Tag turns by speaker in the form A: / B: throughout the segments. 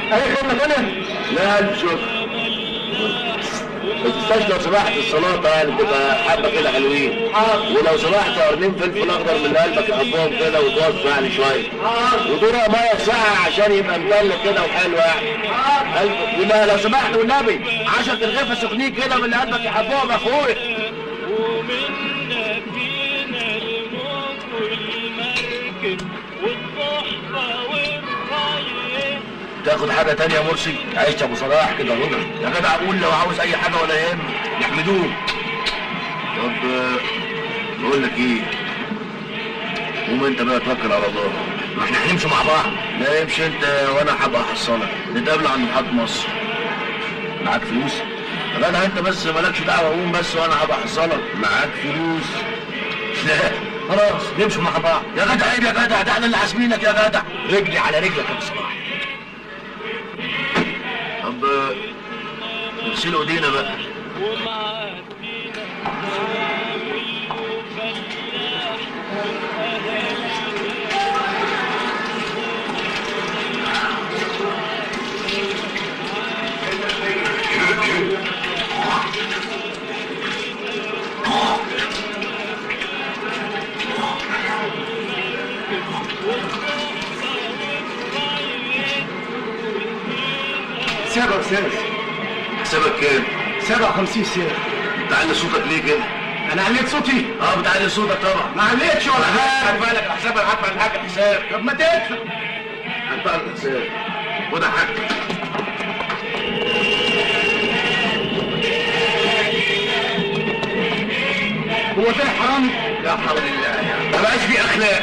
A: اي خدمه ثانيه
B: لا الف شكر ما تنساش لو سمحت السلطه يعني تبقى حبه كده حلوين
A: حاضر
B: ولو سمحت قرنين فلفل اخضر من اللي قلبك يحبهم كده وتوصوا يعني شويه
A: حاضر
B: ودورة ميه ساقعه عشان يبقى مبلل كده وحلو يعني
A: حاضر
B: ألف- ولا لو سمحت والنبي 10 رغيفه سخنين كده من اللي قلبك يحبهم يا اخويا
C: ومنا فينا الموت والمركب والضحكة والراية
B: تاخد حاجه تانية يا مرسي عيش يا ابو صلاح كده رضا يا جدع قول لو عاوز اي حاجه ولا يهم يحمدوه طب آه، بقول لك ايه قوم انت بقى توكل على الله ما احنا هنمشي مع بعض لا امشي انت وانا هبقى احصلك نتقابل عند محطة مصر معاك فلوس يا جدع انت بس مالكش دعوه قوم بس وانا هبقى احصلك معاك فلوس لا خلاص نمشي مع بعض يا جدع عيب يا جدع ده احنا اللي حاسبينك يا جدع رجلي على رجلك يا ابو صلاح طب آه، نغسلوا ايدينا بقى
C: ومعدينا شاوي وفلاح
A: سابع يا استاذ
B: حسابك كام؟
A: 57 سنه
B: تعلي صوتك ليه كده؟
A: انا عليت صوتي
B: اه بتعلي صوتك طبعا
A: ما عليتش ولا حاجه
B: خد بالك الحساب انا هدفع الحاج الحساب
A: طب ما تدفع
B: هدفع الحساب خد يا حاج
A: هو ده حرامي
B: لا حول الله يعني ما بقاش في اخلاق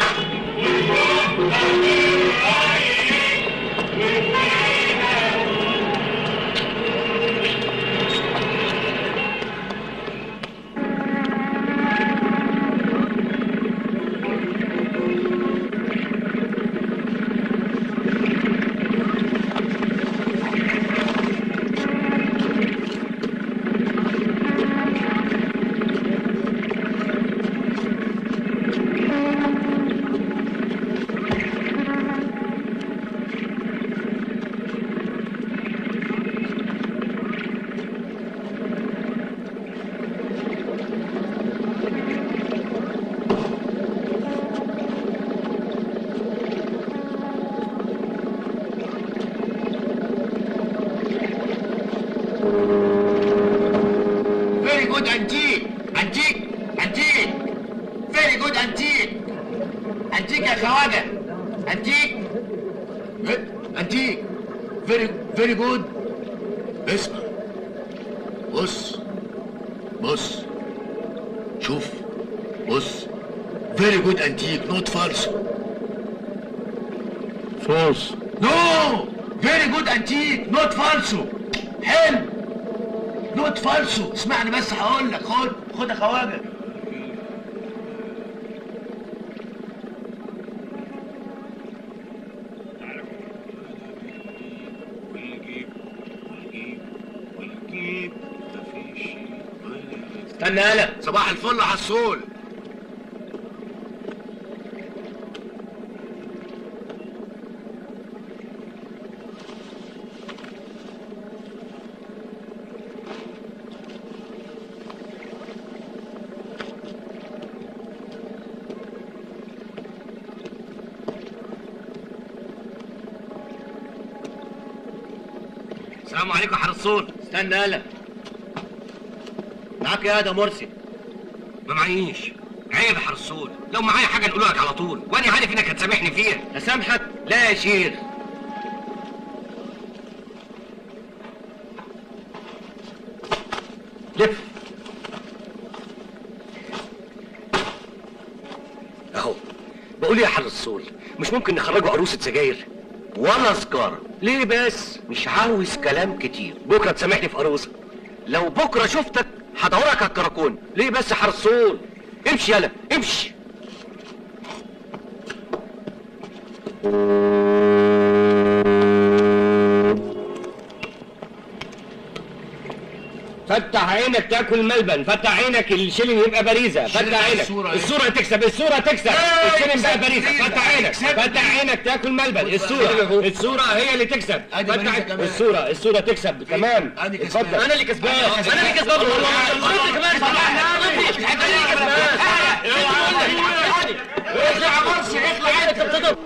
D: Very good antique. Antique. Antique. Very good antique. Antique يا خواجة. Antique. Antique. Very very good.
B: اسمع بص بص شوف بص فيري جود انتيك نوت فالس
A: فوز
D: نو فيري جود انتيك نوت فالسو حلو نوت فالسو اسمعني بس هقول لك خد خد يا خواجه
C: والجيب والجيب والجيب مفيش شيء ولا
D: استنى يالا
B: صباح الفل يا حسول
D: السلام عليكم يا حرصون استنى يالا معاك يا ده مرسي
E: ما معيش عيب يا حرصون لو معايا حاجه نقول لك على طول وانا عارف انك هتسامحني فيها
D: اسامحك لا يا شير
E: لف اهو بقول يا حرصون مش ممكن نخرجوا عروسه سجاير
B: ولا سكارة
E: ليه بس مش عاوز كلام كتير بكره تسامحني في عروسه لو بكره شفتك هدورك على الكراكون ليه بس يا حرصون امشي يلا امشي فتح عينك تاكل ملبن فتح عينك الشيلين يبقى باريزه
D: شيلين
E: فتح عينك
D: الصورة إيه؟
E: الصوره تكسب الصوره تكسب
D: إيه،
E: الشيلين بقى
D: يكسب
E: باريزه
D: باريزة.
E: فتح عينك
D: يكسب.
E: فتح عينك تاكل ملبن الصوره الصوره هي اللي تكسب
D: أدي
E: فتح
D: باريزة كمان.
E: الصوره الصوره تكسب تمام
D: أدي كسبان.
E: اتفضل انا اللي كسبان انا اللي كسبان والله انا كمان صلاح انا اللي كسبان
D: اخلع يا مرسي اخلع انت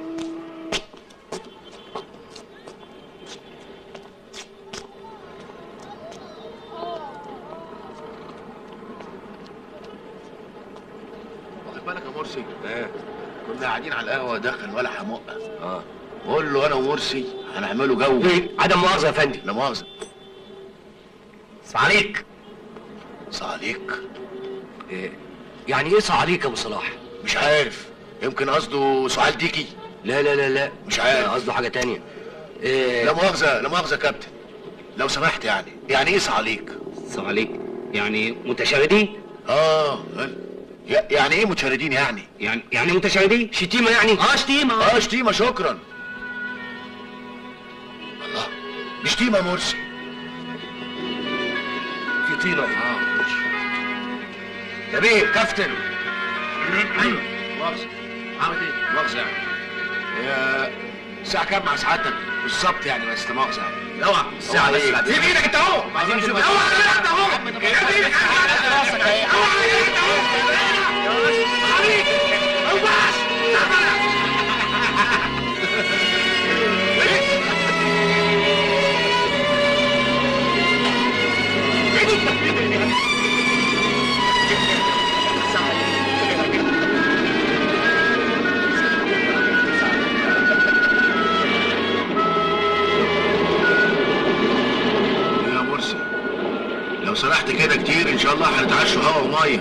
B: واخد بالك يا مرسي ايه كنا قاعدين على القهوه دخل ولا حمقه اه قول له انا ومرسي هنعمله جو
E: عدم مؤاخذه يا فندم
B: لا مؤاخذه
E: عليك
B: صعليك
E: إيه، يعني ايه عليك يا ابو صلاح
B: مش عارف يمكن قصده سؤال ديكي
E: لا لا لا لا
B: مش عارف.
E: قصده حاجه تانية إيه
B: لا مؤاخذه لا مؤاخذه يا كابتن لو سمحت يعني يعني ايه صعليك
E: السلام عليك يعني متشردين
B: اه ي- يعني ايه متشردين يعني
E: يعني يعني متشردين شتيمه يعني اه شتيمه
B: اه شتيمه شكرا الله دي شتيمه يا مرسي
E: في طينه
B: اه ماشي يا بيه كابتن ايوه مؤاخذه عملت ايه مؤاخذه يعني هي الساعه كام مع سعادتك بالظبط يعني بس لا مؤاخذه يعني اوعى الساعه بس سيب ايدك انت اهو عايزين نشوف اوعى انت اهو سيب ايدك اوعى انت اهو خليك اوعى يا مرسي لو سرحت كده كتير ان شاء الله هنتعشوا هوا وميه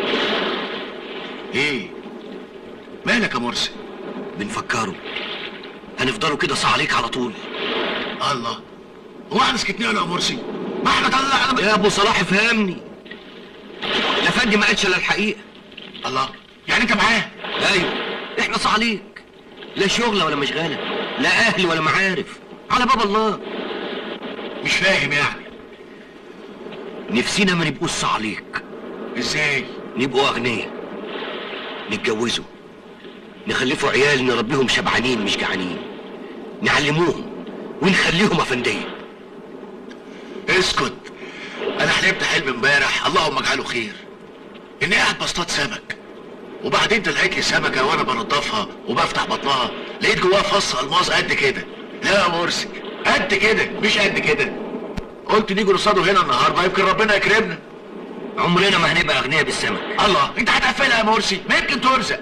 B: ايه مالك يا مرسي
E: بنفكره هنفضلوا كده صح عليك على طول
B: الله هو احنا سكتنا له يا مرسي ما احنا طلعنا
E: يا ابو صلاح فهمني الافندي ما قالش الا الحقيقه
B: الله يعني انت معاه
E: ايوه احنا صح عليك لا شغله ولا مشغله لا اهل ولا معارف على باب الله
B: مش فاهم يعني
E: نفسينا ما نبقوش صح عليك
B: ازاي
E: نبقوا اغنياء نتجوزوا نخلفوا عيال نربيهم شبعانين مش جعانين نعلموهم ونخليهم افنديه
B: اسكت انا حلمت حلم امبارح اللهم اجعله خير اني قاعد بصطاد سمك وبعدين طلعت لي سمكه وانا بنضفها وبفتح بطنها لقيت جواها فص الماس قد كده لا يا مرسي قد كده مش قد كده قلت نيجي نصطاده هنا النهارده يمكن ربنا يكرمنا
E: عمرنا ما هنبقى اغنياء بالسمك
B: الله انت هتقفلها يا مرسي ما يمكن ترزق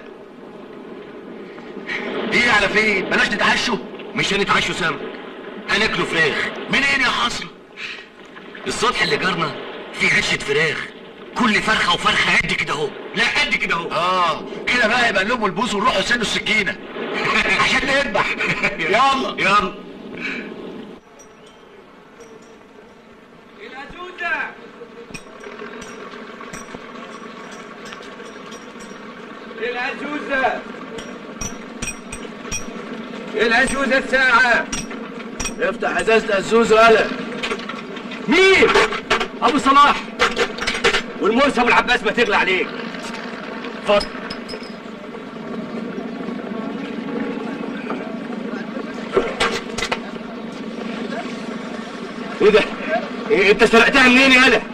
B: ايه على فين بلاش نتعشوا
E: مش هنتعشوا سمك هناكلوا فراخ
B: منين يا حصر
E: السطح اللي جارنا فيه عشه فراخ كل فرخه وفرخه قد كده اهو لا قد كده اهو
B: اه كده بقى يبقى لهم البوز ونروحوا يسنوا السكينه عشان نذبح يلا
E: يلا
C: الأزوزة الأزوزة الأزوزة الساعة
D: افتح ازازه الزوزه قلق
E: مين ابو صلاح والمرسى والعباس ما تغلى عليك اتفضل ايه ده إيه انت سرقتها منين يا هلا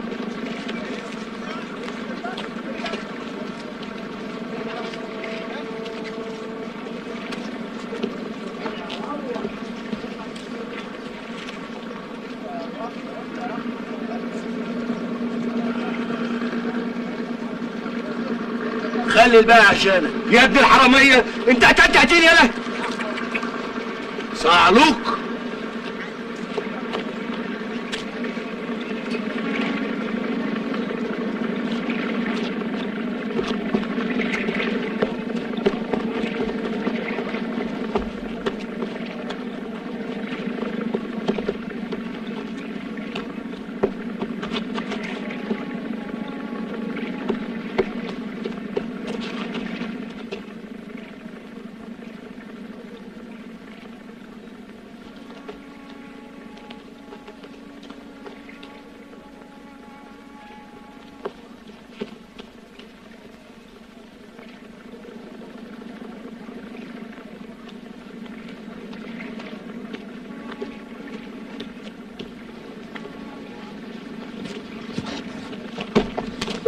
D: خلي الباقي عشانك
E: يا ابن الحراميه انت هتقتلني يالا
D: صعلوك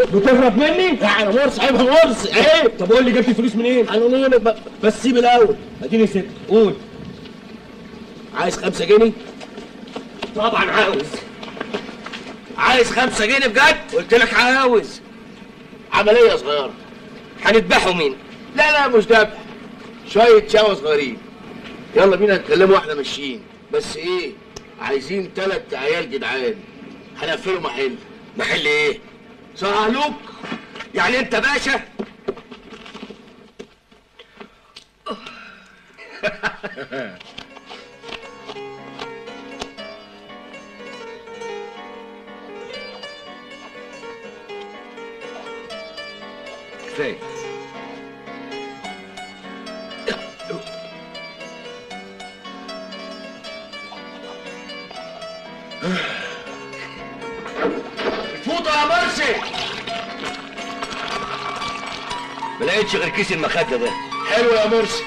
F: بتهرب مني؟ يعني مرسي عيبها مرسي عيب طب قول لي جبت الفلوس منين؟ قانونيا ب- بس سيب الاول اديني ست قول عايز خمسة جنيه؟ طبعا عاوز عايز خمسة جنيه بجد؟ قلت لك عاوز عملية صغيرة هنذبحوا مين؟ لا لا مش ذبح شوية شوا صغيرين يلا بينا نكلموا واحنا ماشيين بس ايه عايزين تلات عيال جدعان هنقفلوا محل محل ايه؟ سهلوك يعني انت باشا
E: كفايه
D: فوطة يا مرسي
E: ما لقيتش غير كيس المخده ده
D: حلو يا مرسي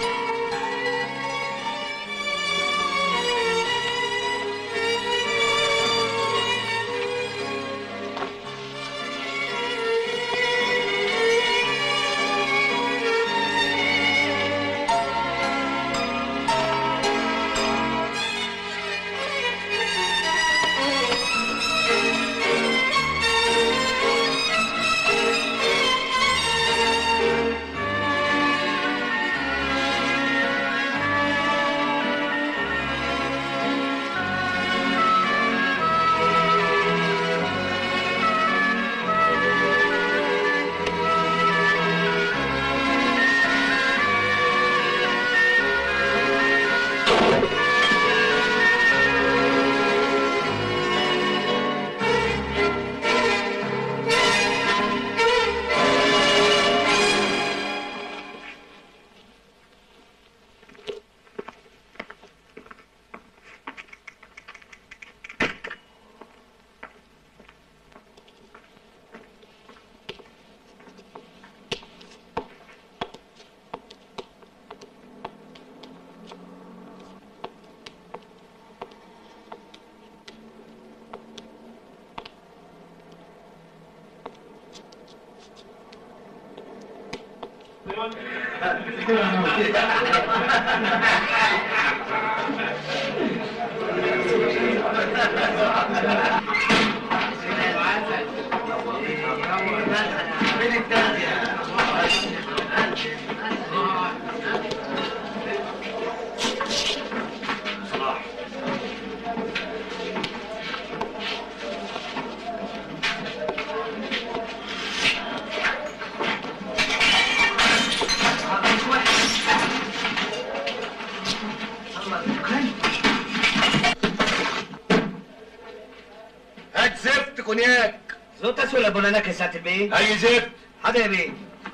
E: هات زفت كونياك
F: زوت اسود ابو ناناك يا سعاده البيه
E: اي زفت
F: حاضر يا بيه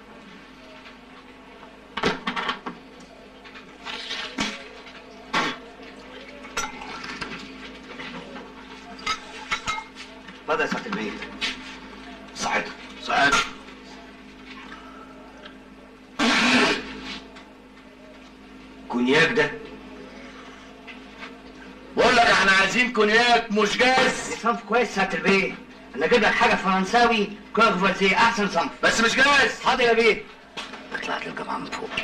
F: اتفضل يا سعاده البيه
E: صحتك صحتك كونياك ده
D: بقول لك احنا عايزين كونياك مش جاز
F: صنف كويس سعاده البيه انا اجيب لك حاجه فرنساوي كوغفازي احسن صنف
D: بس مش جاز
F: حاضر يا بيه طلعت الجامعه من فوق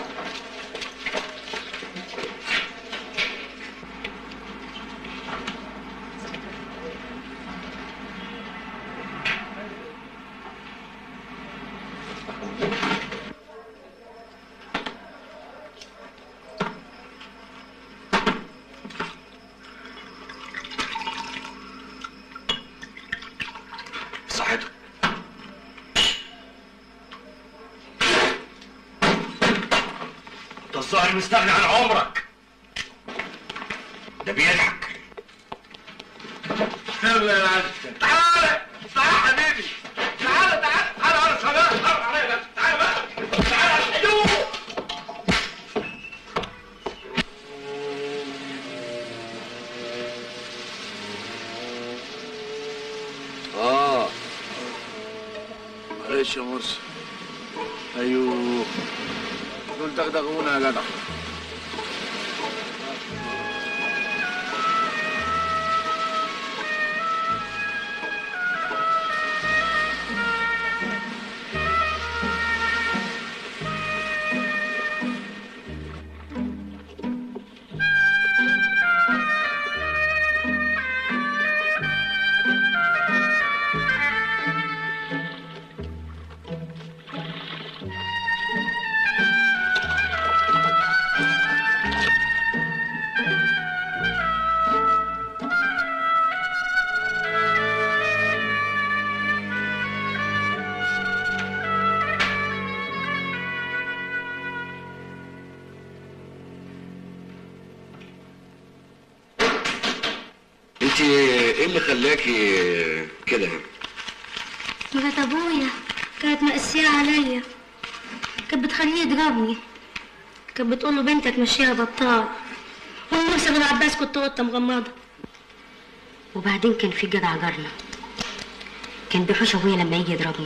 E: صحتك انت الظاهر مستغني عن عمرك ده بيضحك
D: يلا يا عم تعالى تعالى حبيبي تعالى تعالى تعالى على شباب تعالى عليا بقى تعالى بقى تعالى ايوه
E: اه
D: معلش يا مرسي ايوه دول دغدغونا يا جدع
B: انت ايه اللي خلاكي كده
G: مرات ابويا كانت مقسية عليا كانت بتخليه يضربني كانت بتقول له بنتك مشيها بطال وانا نفسي غير عباس كنت قطه مغمضه
H: وبعدين كان في جدع جارنا كان بيحوش ابويا لما يجي يضربني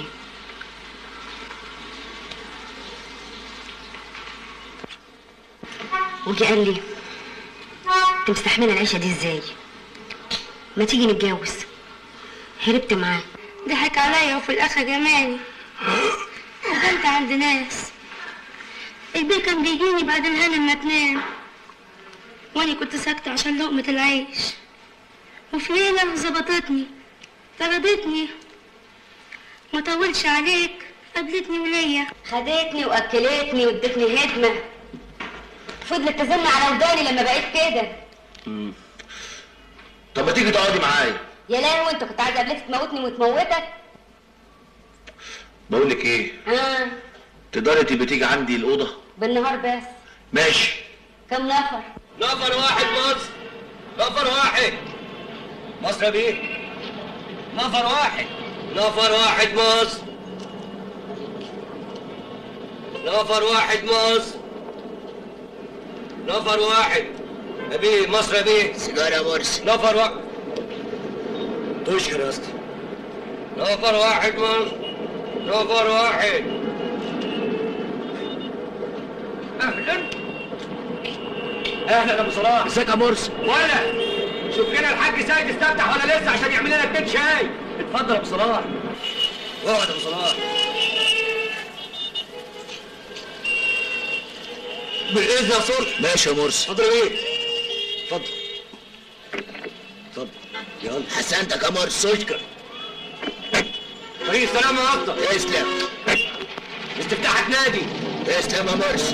H: وجي قال لي انت مستحمله العيشه دي ازاي ما تيجي نتجوز هربت معاه
G: ضحك عليا وفي الاخر رماني وكنت عند ناس البيه كان بيجيني بعد الهنا ما تنام وانا كنت ساكتة عشان لقمة العيش وفي ليلة ظبطتني طردتني ما طولش عليك قابلتني وليا
H: خدتني واكلتني وادتني هدمه فضلت تزن على وداني لما بقيت كده
B: طب ما تيجي تقعدي معايا
H: يا لهوي انت كنت عايز قبلتي تموتني وتموتك
B: بقول لك ايه
H: اه
B: تقدري تبقي تيجي عندي الاوضه
H: بالنهار بس
B: ماشي
H: كم نفر
E: نفر واحد مصر نفر واحد مصر يا بيه نفر واحد نفر واحد مصر نفر واحد مصر نفر واحد يا بيه مصر يا بيه
D: سيجاره يا مرسي
E: نفر واحد تشكر يا اسطى نفر واحد مصر نفر واحد اهلا اهلا يا ابو صلاح
F: ازيك يا مرسي
E: ولا شوف لنا الحاج سيد استفتح ولا لسه عشان يعمل لنا اتنين شاي اتفضل يا ابو صلاح اقعد يا ابو صلاح بالاذن يا صرح
D: ماشي يا مرسي
E: اتفضل ايه اتفضل اتفضل يلا
D: حسنتك يا مرسي اشكر
E: طريق السلامة يا اسطى
D: تسلم
E: استفتاحك نادي
D: تسلم يا مرسي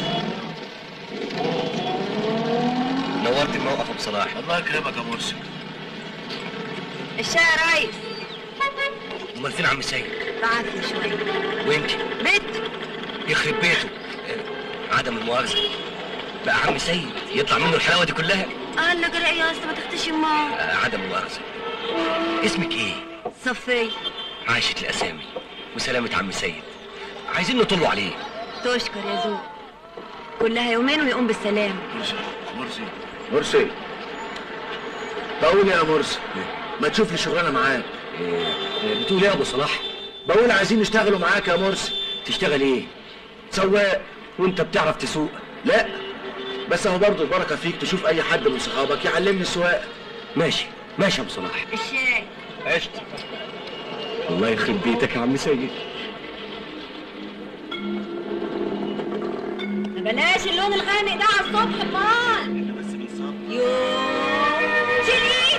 E: نورت الموقف ابو صلاح
D: الله يكرمك يا مرسي
H: الشاي يا ريس
E: امال فين عم سيد
H: بعافية شوية
E: وانت
H: بيت
E: يخرب بيته آه، عدم المؤاخذة بقى عم سيد يطلع منه الحلاوة دي كلها
G: قال لك رأي يا اسطى ما تختشي ما
E: آه، عدم المؤاخذة اسمك ايه؟
H: صفية
E: عايشة الأسامي وسلامة عم سيد عايزين نطلوا عليه
H: تشكر يا زوج كلها يومين ويقوم بالسلام
D: مرسي مرسي
B: مرسي
D: بقول يا مرسي ما تشوف لي شغلانه معاك
E: آه، بتقول ايه يا ابو صلاح؟
D: بقول عايزين نشتغلوا معاك يا مرسي
E: تشتغل ايه؟
D: سواق
E: وانت بتعرف تسوق
D: لا بس اهو برضه البركه فيك تشوف اي حد من صحابك يعلمني السواقه
E: ماشي ماشي يا ابو صلاح
H: الشاي
E: عشت الله يخرب بيتك يا عم سيد
H: بلاش اللون الغامق ده على الصبح امال يوه شيل ايد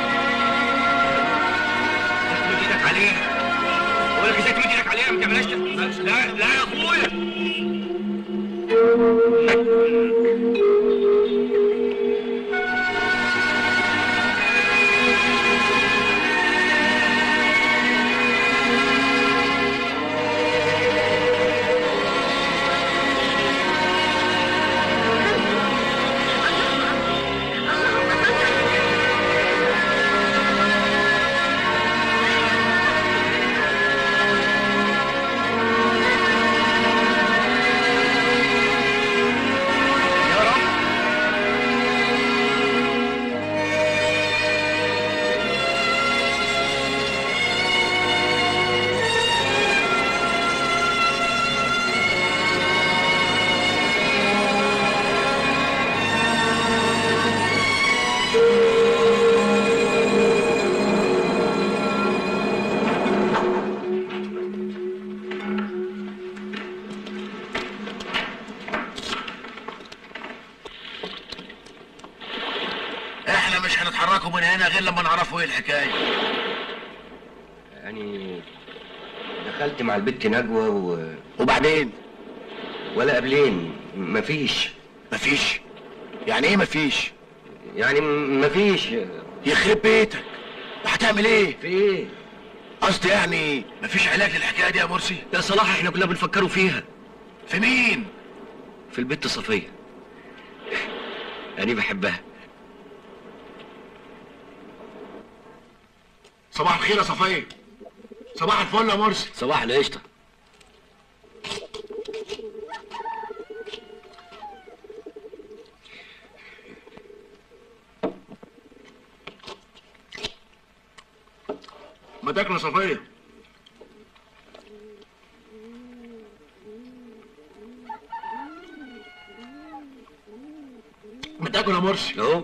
E: تمد ايدك عليها بقول لك ازاي تمد ايدك عليها ما تعملهاش لا لا يا اخويا
D: احنا مش هنتحركوا من هنا غير لما نعرفوا ايه الحكايه
E: يعني دخلت مع البت نجوى و...
D: وبعدين
E: ولا قبلين مفيش
D: مفيش يعني ايه مفيش
E: يعني م- مفيش
D: يخرب بيتك وهتعمل ايه
E: في ايه
D: قصدي يعني مفيش علاج للحكايه دي يا مرسي
E: يا صلاح احنا كنا بنفكروا فيها
D: في مين
E: في البت صفية أنا بحبها
D: صباح الخير يا صفيه صباح الفل يا مرسي
E: صباح القشطه
D: ما تاكل يا صفيه ما تاكل يا مرسي
E: اهو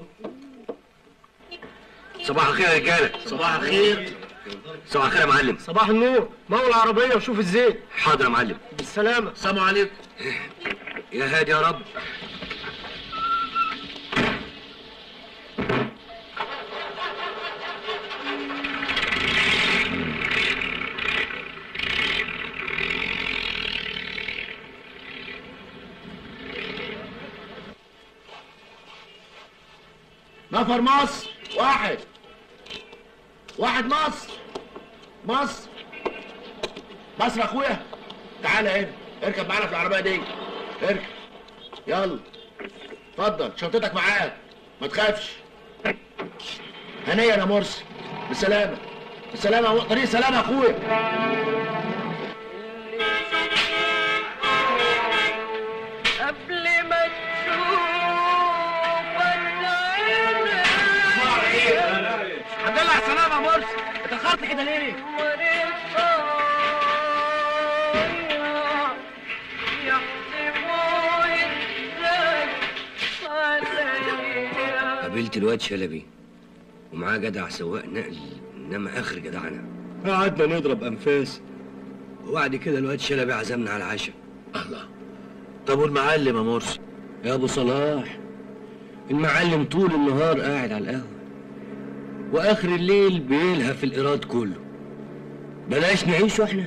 E: صباح الخير يا رجاله
D: صباح الخير
E: صباح الخير يا معلم
F: صباح النور مول العربيه وشوف الزيت
E: حاضر يا معلم
F: بالسلامه
D: السلام عليكم
E: يا هادي يا رب
D: نفر مصر واحد واحد مصر مصر مصر يا اخويا تعالى هنا اركب معانا في العربيه دي اركب يلا اتفضل شنطتك معاك ما تخافش هنيا يا مرسي بالسلامه بالسلامه طريق سلامه يا اخويا
C: قبل ما تشوفك عيني
D: الحمد لله على السلامه يا مرسي اتاخرت كده ليه
E: قابلت الواد شلبي ومعاه جدع سواق نقل انما اخر جدعنا قعدنا نضرب انفاس وبعد كده الواد شلبي عزمنا على العشاء
D: الله طب والمعلم يا مرسي
E: يا ابو صلاح المعلم طول النهار قاعد على القهوه واخر الليل بيلهى في الايراد كله بلاش نعيش واحنا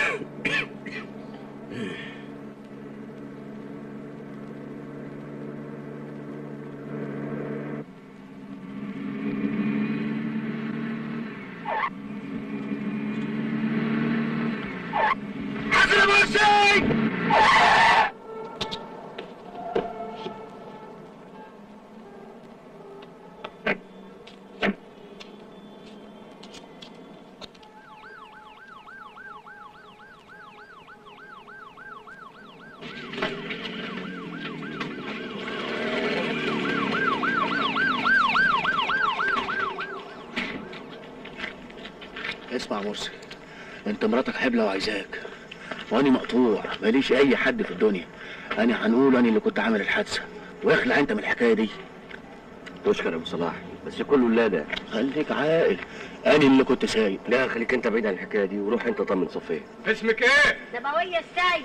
D: حسن يا مرسي اسمع يا مرسي انت مراتك حبلة وعايزاك وانا مقطوع ماليش اي حد في الدنيا انا هنقول انا اللي كنت عامل الحادثه واخلع انت من الحكايه دي
E: تشكر يا ابو صلاح بس كله لا ده
D: خليك عاقل انا اللي كنت سايق
E: لا خليك انت بعيد عن الحكايه دي وروح انت طمن صفيه
A: اسمك ايه؟
H: نبوية السيد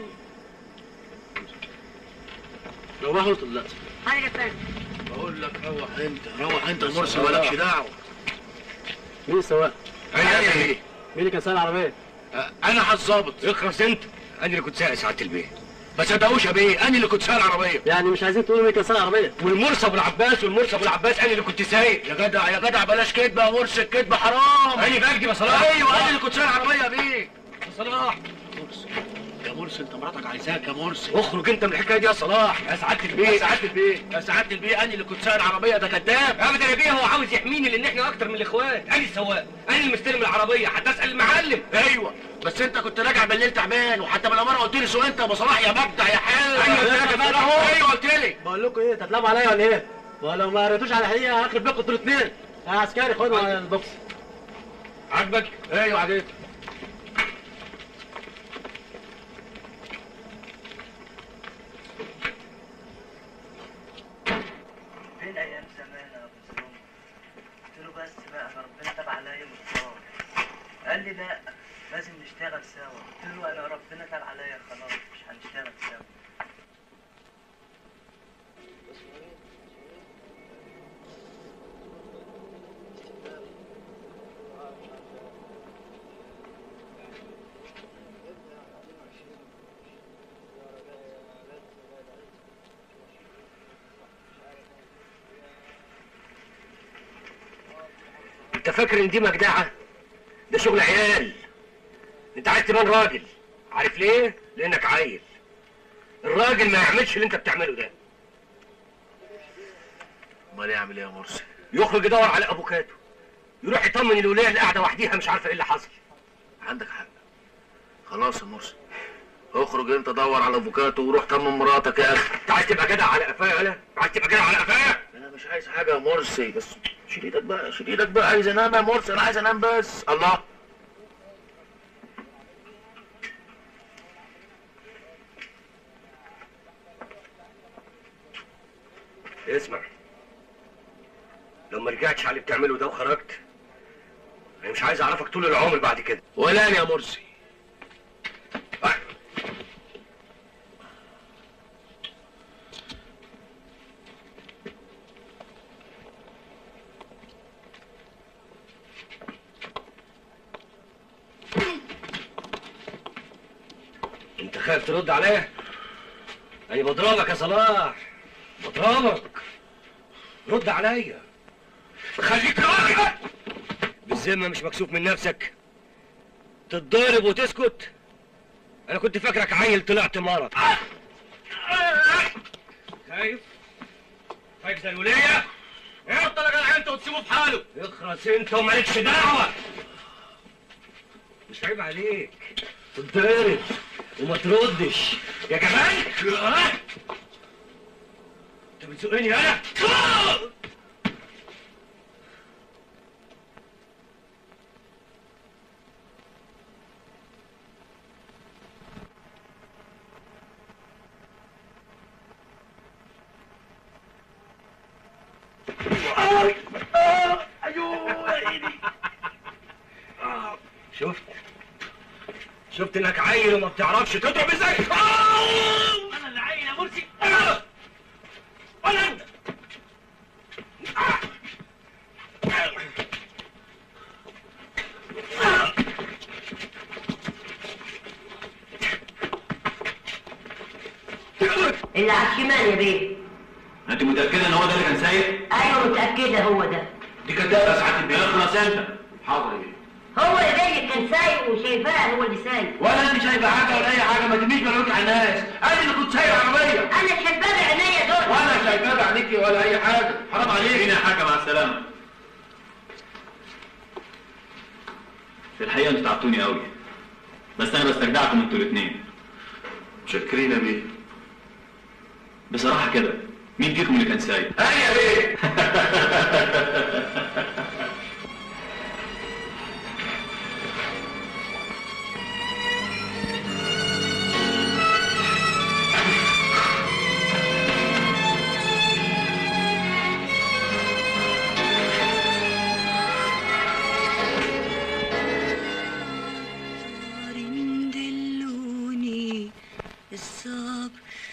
D: روحوا لا
H: حاجة يا فندم
D: بقول لك روح انت روح انت يا مرسي مالكش دعوه
F: مين السواق
D: انا ايه
F: مين اللي كان سايق العربيه
D: انا هتظابط
E: اخرس انت انا اللي كنت سايق سعاده البيه
D: ما صدقوش يا بيه انا اللي كنت سايق العربيه
F: يعني مش عايزين تقولوا مين كان سايق العربيه
E: والمرسى ابو العباس والمرسى ابو العباس انا اللي كنت سايق
D: يا جدع يا جدع بلاش كدبه يا مرسي الكدبه حرام
E: انا بكدب يا صلاح
D: ايوه انا اللي كنت سايق العربيه يا بيه
E: صلاح
D: مرسي يا مرسي انت مراتك عايزاك يا مرسي
E: اخرج انت من الحكايه دي يا صلاح
D: يا سعاده البيه يا سعاده البيه يا سعاده البيه انا اللي كنت سايق العربيه ده كذاب
E: ابدا يا بيه هو عاوز يحميني لان احنا اكتر من الاخوات انا السواق انا اللي مستلم العربيه حتى اسال المعلم
D: ايوه بس انت كنت راجع بالليل تعبان وحتى بالاماره قلت لي سوق انت يا ابو صلاح يا مجدع يا حلو
E: أيوة، قلت لك يا
D: ايوه
E: صلاح.
D: ايوه قلت لي
F: بقول لكم ايه تتلعبوا عليا ولا ايه ولو ما قريتوش على الحقيقه هخرب بيكم انتوا الاثنين يا عسكري خدوا على البوكس
E: عاجبك
D: ايوه عديت
I: فين ايام زمان يا ابو سلوم قلت له بس بقى ربنا تاب عليا مختار قال لي لا لازم نشتغل سوا قلت له انا ربنا تاب عليا خلاص مش هنشتغل سوا
E: انت فاكر ان دي مجدعه ده شغل عيال انت عايز تبان راجل عارف ليه لانك عيل الراجل ما يعملش اللي انت بتعمله ده
D: امال يعمل ايه يا مرسي
E: يخرج يدور على افوكاتو يروح يطمن الوليه اللي قاعده وحديها مش عارفه ايه اللي حصل
D: عندك حق خلاص يا مرسي اخرج انت دور على افوكاتو وروح طمن مراتك يا اخي
E: انت عايز تبقى جدع على قفايا يالا عايز تبقى جدع على قفايا
D: انا مش عايز حاجه يا مرسي بس شيل ايدك بقى شيل ايدك بقى عايز انام يا مرسي انا عايز انام بس الله
E: اسمع لو ما رجعتش على اللي بتعمله ده وخرجت انا مش عايز اعرفك طول العمر بعد كده
D: ولا يا مرسي
E: انت خايف ترد عليا انا بضربك يا صلاح بضربك رد عليا خليك راجل بالذمه مش مكسوف من نفسك تتضرب وتسكت انا كنت فاكرك عيل طلعت مرض خايف خايف زي الوليه حط لك انت وتسيبه في حاله اخرس انت ومالكش دعوه مش عيب عليك تتضرب وما تردش يا كمان انت بتزقني انا شفت شفت انك عيل وما بتعرفش تضرب ازاي انا اللي عيل يا مرسي ولا انت
H: اللي على الشمال يا بيه
A: انت متاكده ان هو ده اللي كان سايق
H: ايوه متاكده هو ده
A: دي كدابه يا سعاده البيه اخلص انت حاضر يا بيه
H: هو يا بيه كان سايق وشايفاه هو اللي سايق
A: ولا انت شايفه حاجه ولا اي حاجه ما تميش ملوك على الناس انا اللي كنت سايق العربيه
H: انا شايفاه بعينيا دول
A: ولا شايفاه بعينيكي ولا اي حاجه حرام عليك فينا يا حاجه مع السلامه
J: في الحقيقة انتوا تعبتوني قوي بس انا بستجدعكم انتوا الاثنين
D: متشكرين يا بيه
J: بصراحة كده مين فيكم اللي كان سايق؟
A: انا يا بيه
C: دلوني الصبر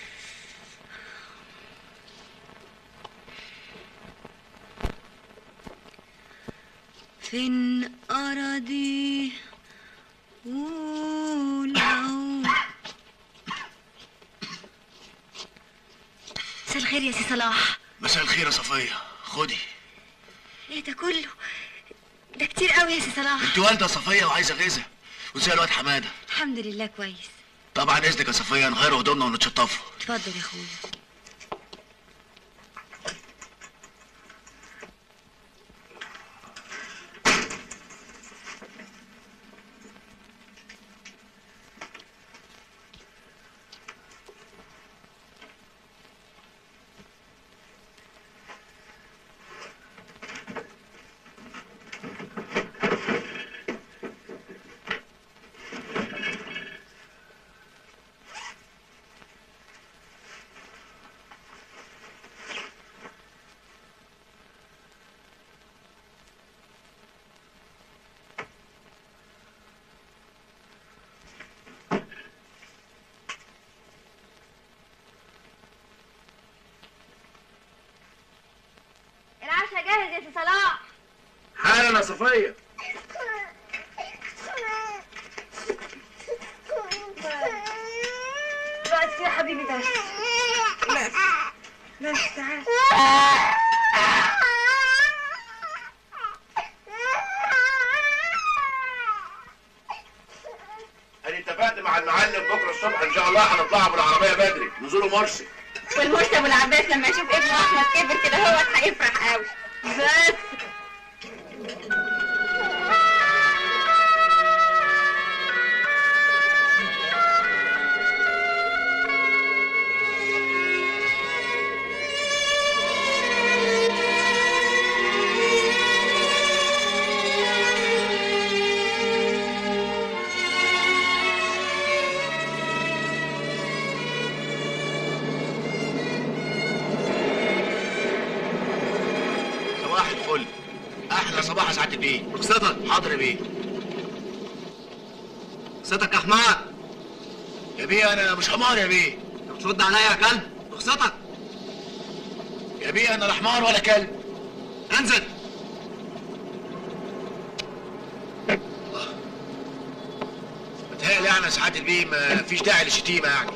C: فين أراضي ولو مساء الخير يا سي صلاح
D: مساء الخير يا صفيه خدي
C: ايه ده كله ده كتير قوي يا سي صلاح
D: انت والده يا صفيه وعايزه غذاء وزي الواد حماده
C: الحمد لله كويس
D: طبعا اذنك يا صفيه نغير هدومنا ونتشطفوا
C: اتفضل يا اخويا
G: العشاء جاهز يا سي صلاح
D: حالا يا صفيه
G: بس يا حبيبي بس بس بس تعال
D: انا اتفقت مع المعلم بكره الصبح ان شاء الله هنطلع بالعربيه بدري نزوله مرسي
G: والمرسي ابو العباس لما يشوف ابنه احمد كبر كده هو هيفرح قوي بس
D: يا صباح يا سعاده البيه
F: رخصتك
D: حاضر يا بيه
F: رخصتك يا حمار
D: يا بيه انا مش حمار يا بيه
F: انت بترد عليا يا كلب رخصتك
D: يا بيه انا لا حمار ولا كلب
F: انزل
D: متهيألي يعني يا سعاده البيه ما فيش داعي للشتيمه يعني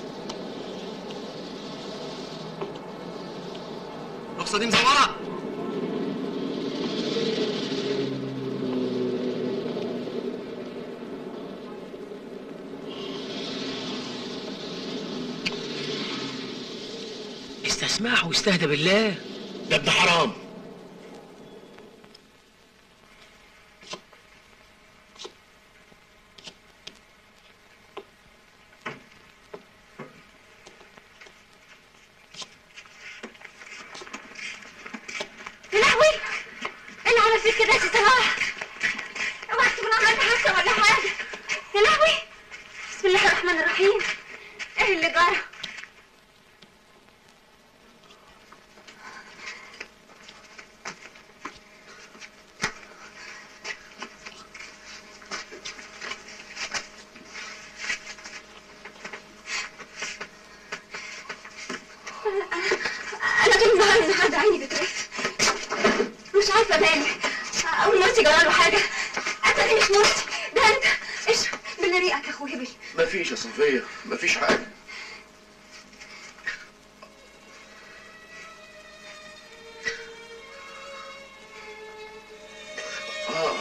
F: الرخصه دي مزوره
D: استسمعه واستهدى بالله ده ابن حرام
G: يا لهوي ايه اللي عمل فيك كده يا صلاح اوعى تكون عملت حادثه ولا حاجه يا لهوي بسم الله الرحمن الرحيم ايه اللي جرى انا طول النهار النهارده عيني بترف مش عارفه مالي اول مرتي جرى له حاجه اتاري مش مرتي ده انت اشرب بالله ريقك يا اخويا بال
B: مفيش يا صفية مفيش حاجة آه.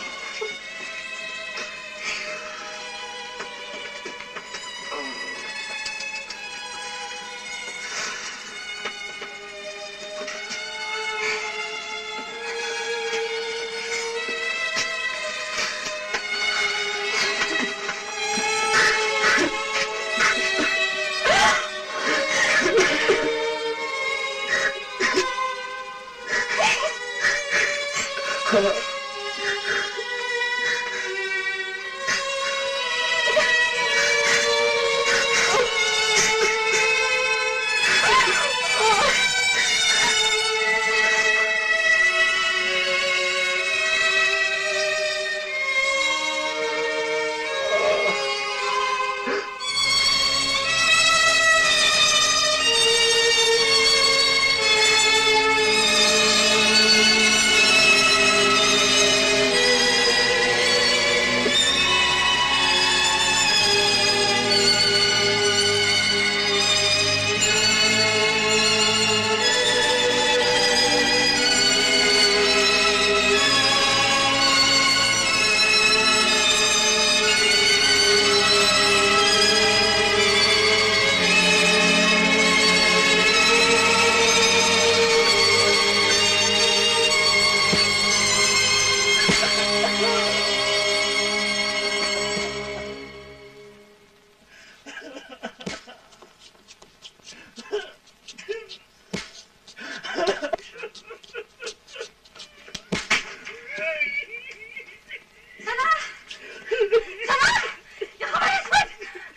G: صلاح صلاح يا خبر اسود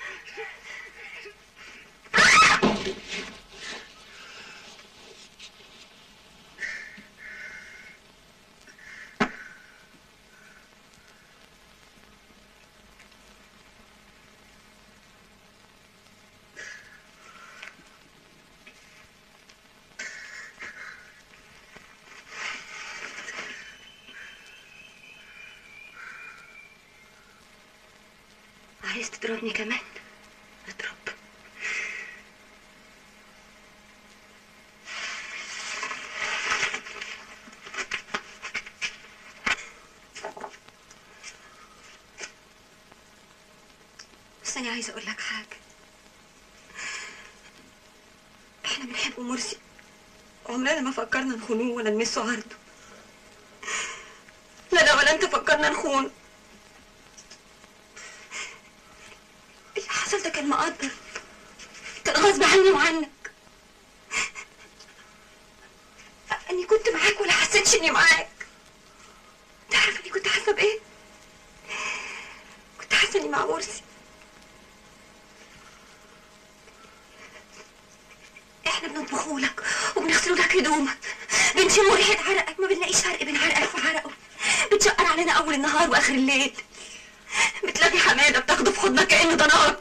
G: عايز تضربني كمان اضرب بس انا عايزه اقول لك حاجه احنا بنحب مرسي عمرنا ما فكرنا نخونوه ولا نمسه عرضه لا ده ولا انت فكرنا نخون اللي حصل ده كان مقدر كان غصب عني وعنك اني كنت معاك ولا حسيتش اني معاك تعرف اني كنت حاسه بايه كنت حاسه اني مع مرسي احنا بنطبخهولك وبنغسلوا لك هدومك بنشم ريحه عرقك ما بنلاقيش فرق بين عرقك وعرقه
C: علينا اول النهار واخر الليل بتلاقي حماده بتاخده في حضنك كانه ضناك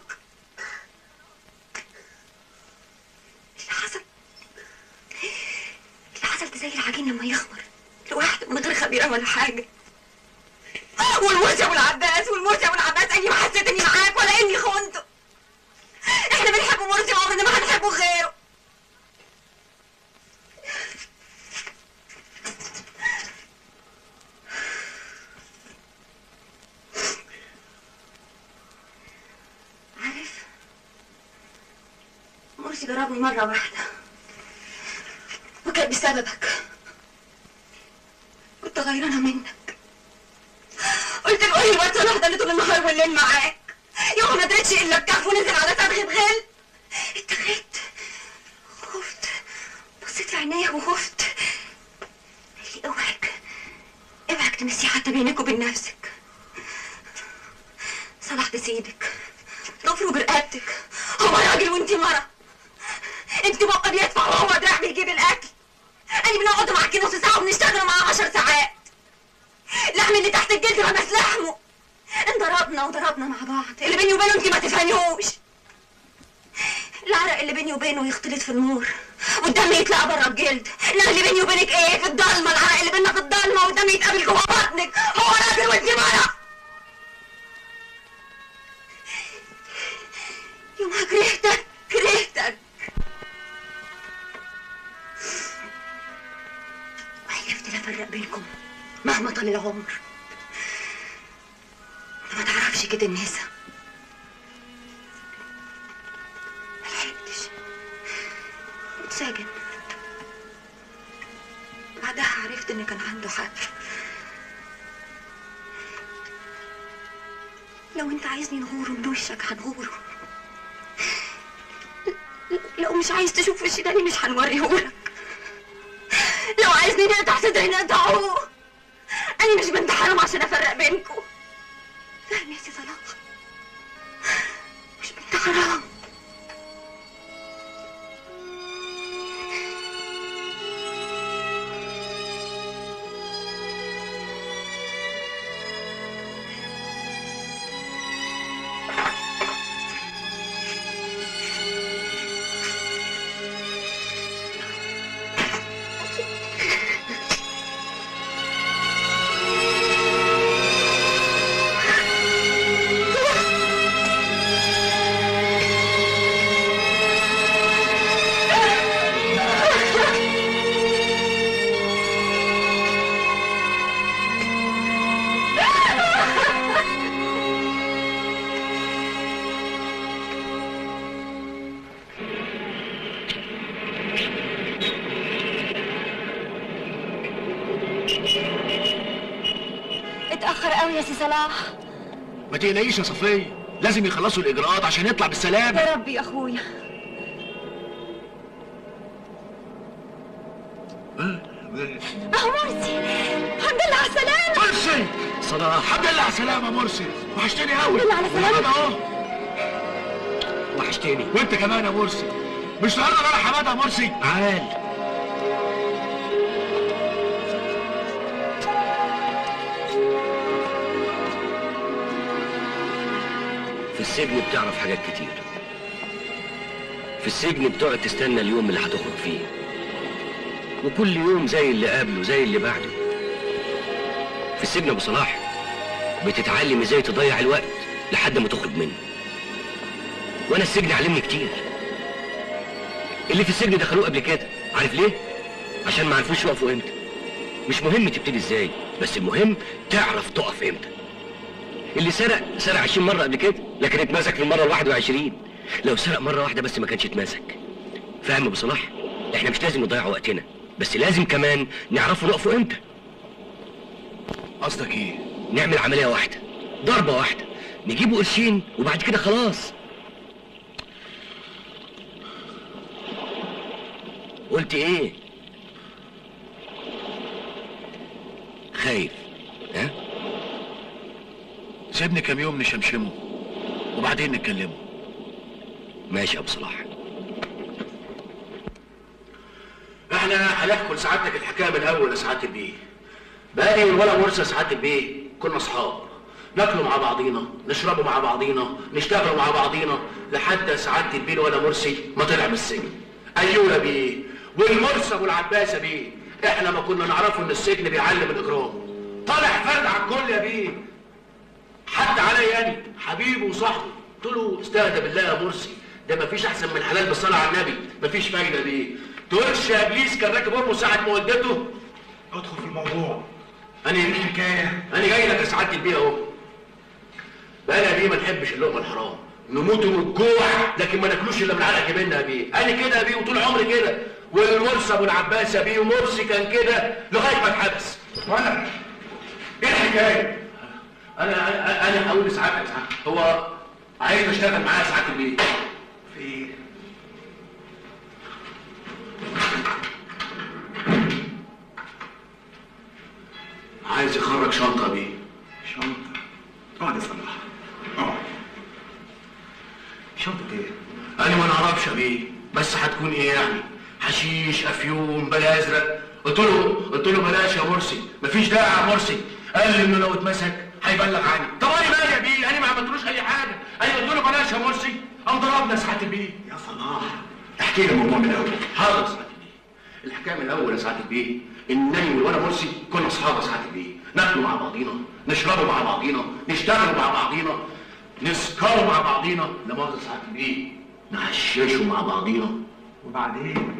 C: اللي حصل اللي حصل ده زي العجين لما يخمر لوحده من غير خبيره ولا حاجه والمرسي ابو العباس والمرسي ابو العباس اني ما حسيت اني معاك ولا اني خنته احنا بنحب مرسي وعمرنا ما هنحبه غيره عارف مرسي ضربني مرة واحدة وكان بسببك كنت غيرانة منك قلت له ايه الواد صلاح ده اللي طول النهار والليل معاك يوم ما درتش الا الكهف ونزل على صدغة غل اتخذت خفت بصيت لعينيه وخفت قال لي اوعك اوعك تمسيه حتى بينك وبين نفسك صلاح ده سيدك ضفره برقبتك هو راجل وانت مرة انت بقى بيدفع وهو دراع بيجيب الاكل انا بنقعد معاكي نص ساعة وبنشتغل معاه عشر ساعات لحم اللي تحت الجلد ما بس لحمه انضربنا وضربنا مع بعض اللي بيني وبينه انت ما تفهميهوش العرق اللي بيني وبينه يختلط في النور والدم يتلاقى بره الجلد انما اللي بيني وبينك ايه في الضلمه العرق اللي بيننا في الضلمه والدم يتقابل جوه بطنك هو راجل وانت مرة يومها كرهتك كرهتك وحلفت لا افرق بينكم مهما طال العمر ما تعرفش كده النسا ما لحقتش اتسجن بعدها عرفت ان كان عنده حق لو انت عايزني نغوره من وشك هنغوره لو مش عايز تشوف وشي تاني مش هنوريهولك لو عايزني نقطع صدري نقطعه انا مش بنت حرام عشان افرق بينكم فاهم يا سي صلاح مش بنت حرام
G: اتأخر قوي يا سي صلاح
D: ما تقلقيش يا صفيه لازم يخلصوا الاجراءات عشان يطلع بالسلامه
G: يا رب يا اخويا اهو مرسي الحمد لله على السلامة
D: مرسي صلاح الحمد لله على السلامه يا مرسي وحشتني قوي
G: الحمد لله على السلامة.
D: وحمادة اهو
F: وحشتني
D: وانت كمان يا مرسي مش النهارده بقى حماده يا مرسي
F: عال في السجن بتعرف حاجات كتير في السجن بتقعد تستنى اليوم اللي هتخرج فيه وكل يوم زي اللي قبله زي اللي بعده في السجن يا ابو صلاح بتتعلم ازاي تضيع الوقت لحد ما تخرج منه وانا السجن علمني كتير اللي في السجن دخلوه قبل كده عارف ليه عشان ما عرفوش يقفوا امتى مش مهم تبتدي ازاي بس المهم تعرف تقف امتى اللي سرق سرق 20 مره قبل كده لكن اتمسك في المره ال 21 لو سرق مره واحده بس ما كانش اتمسك فاهم يا ابو صلاح احنا مش لازم نضيع وقتنا بس لازم كمان نعرفوا نقفوا امتى
D: قصدك ايه
F: نعمل عمليه واحده ضربه واحده نجيبوا قرشين وبعد كده خلاص قلت ايه خايف ها
D: سيبني كام يوم نشمشمه وبعدين نتكلمه
F: ماشي يا ابو صلاح
D: احنا هنحكي لسعادتك الحكايه من الاول يا سعاده البيه بقالي ولا مرسى سعاده البيه كنا اصحاب ناكلوا مع بعضينا نشربوا مع بعضينا نشتغلوا مع بعضينا لحد سعاده البيه ولا مرسي ما طلع من السجن ايوه بيه والمرسي ابو العباس بيه احنا ما كنا نعرفه ان السجن بيعلم الاجرام طالع فرد على الكل يا بيه حتى عليا انا حبيبي وصاحبي قلت له استهدى بالله يا مرسي ده مفيش احسن من حلال بالصلاه على النبي مفيش فايده بيه تقولش يا ابليس كان راكب امه ساعه ما ولدته
K: ادخل في الموضوع
D: انا ايه الحكايه انا جاي لك يا سعاده البيه اهو بقى يا بيه ما نحبش اللقمه الحرام نموت من الجوع لكن ما ناكلوش الا من علقه جبنا يا بيه انا كده يا بيه وطول عمري كده والمرسي ابو العباس يا بيه ومرسي كان كده لغايه ما اتحبس
K: وانا
D: ايه الحكايه انا انا انا هقول لسعادتك سعادتك هو عايز اشتغل معاه ساعات البيت
K: في ايه
D: عايز يخرج شنطه بيه
K: شنطه اقعد يا صلاح اقعد شنطه ايه
D: انا ما نعرفش يا بيه بس هتكون ايه يعني حشيش افيون بلا ازرق قلت له قلت له بلاش يا مرسي مفيش داعي يا مرسي قال لي انه لو اتمسك هيبلغ عني طب انا مالي يا بيه انا ما عملتلوش اي حاجه انا قلت له بلاش يا مرسي قام ضربنا ساعه البيه
K: يا صلاح احكي لي الموضوع من الاول
D: حاضر سعاده البيه الحكايه من الاول يا سعاده البيه انني والولا مرسي كنا اصحاب يا سعاده البيه ناكلوا مع بعضينا نشربوا مع بعضينا نشتغلوا مع بعضينا نسكروا مع بعضينا لا مؤاخذه سعاده البيه نعششوا مع بعضينا
K: وبعدين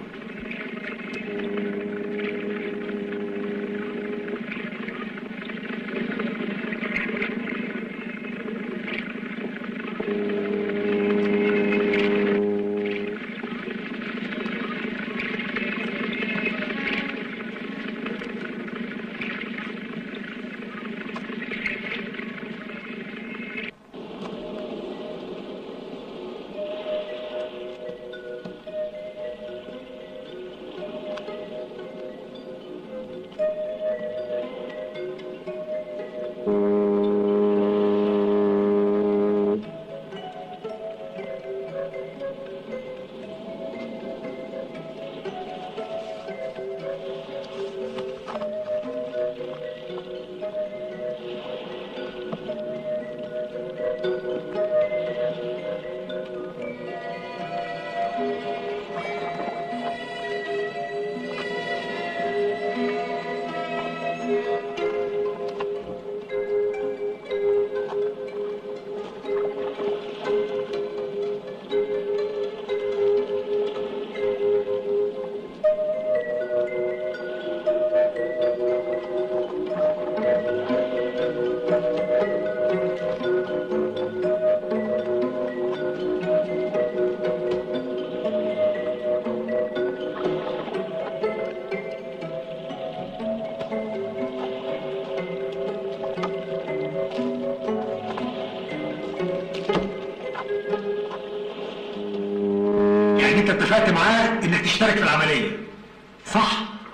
K: يعني انت اتفقت معاه انك تشترك في العمليه صح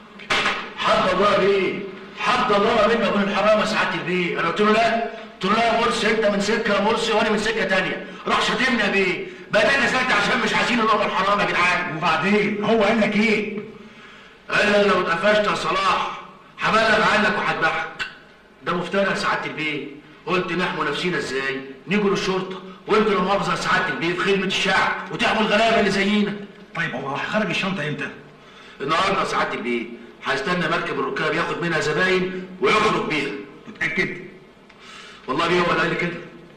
D: حد الله بيه حد الله منك ومن الحرام يا سعاده البيه انا قلت له لا قلت له لا يا مرسي انت من سكه يا مرسي وانا من سكه تانية راح شاتمني يا بيه بقى انا سالت عشان مش عايزين اللقمه الحرام يا جدعان
K: وبعدين هو قال لك ايه
D: قال لي لو اتقفشت يا صلاح هبلغ عنك وهذبحك ده مفترى يا سعاده البيه قلت نحموا نفسينا ازاي نيجوا للشرطه وانتوا لا مؤاخذه يا سعاده البيه في خدمه الشعب وتحموا الغلابه اللي زينا
K: طيب هو هيخرج الشنطه امتى
D: النهارده يا سعاده البيه هيستنى مركب الركاب ياخد منها زباين ويخرج بيها
K: متاكد
D: والله بيه هو اللي قال لي كده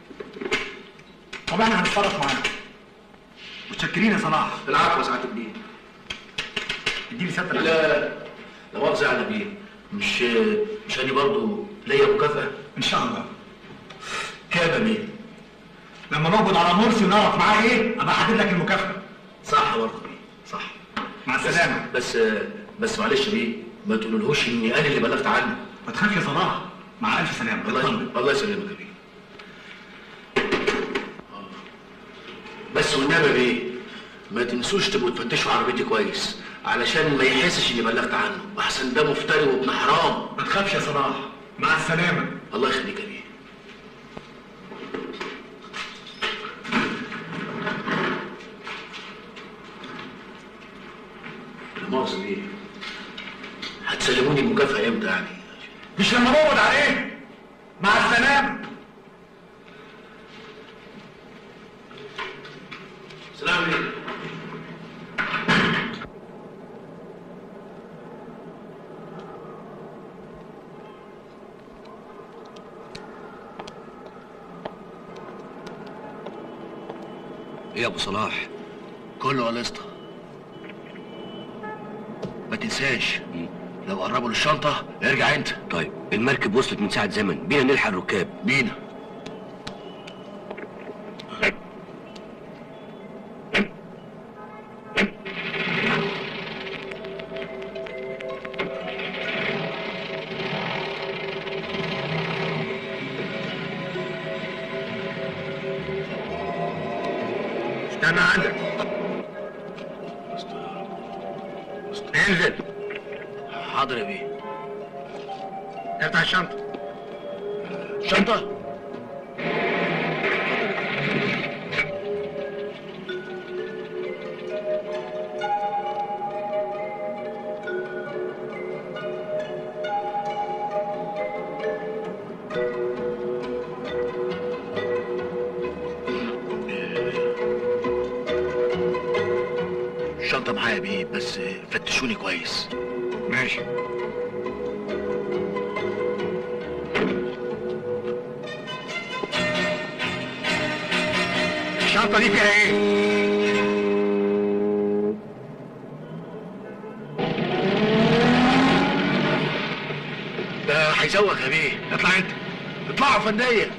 K: طب احنا هنتصرف معاه متشكرين يا صلاح
D: العفو يا سعاده البيه
K: اديني ستة
D: لا لا لا مؤاخذه على بيه مش مش انا برضه ليا مكافاه
K: ان شاء الله
D: كام يا بيه
K: لما نقبض على مرسي ونعرف معاه ايه ابقى احدد لك المكافاه
D: صح برضه بيه صح
K: مع
D: بس
K: السلامه
D: بس بس معلش يا بيه ما تقولولهوش اني انا اللي بلغت عنه
K: ما تخافش يا صلاح مع الف سلامه
D: الله
K: اطمن
D: يسلمك الله يسلمك يا بيه بس والنبي يا بيه ما تنسوش تبقوا تفتشوا عربيتي كويس علشان ما يحسش اني بلغت عنه احسن ده مفتري وابن حرام
K: ما تخافش يا صلاح مع السلامه
D: الله يخليك يا بيه لا مؤاخذة بيه هتسلموني المكافأة امتى يعني؟
K: مش لما نقبض عليه مع
E: ايه يا ابو صلاح
B: كله يا الاسطى ما تنساش لو قربوا للشنطة ارجع انت
E: طيب المركب وصلت من ساعة زمن بينا نلحق الركاب
B: بينا
K: استنى عندك انزل
B: حاضر يا بيه
K: افتح الشنطة
B: شنطة الشنطة معايا يا بيه بس فتشوني كويس
K: ماشي الشنطة دي فيها ايه؟
B: ده هيزوغ يا بيه اطلع انت اطلعوا فنية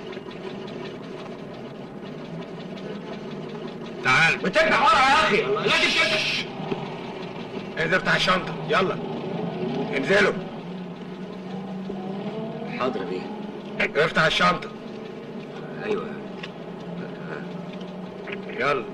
K: تعال
F: ما ترجع ورا يا اخي لازم كده
K: انزل افتح الشنطة يلا انزلوا
E: حاضر يا بيه
K: افتح الشنطة
E: ايوه
K: يلا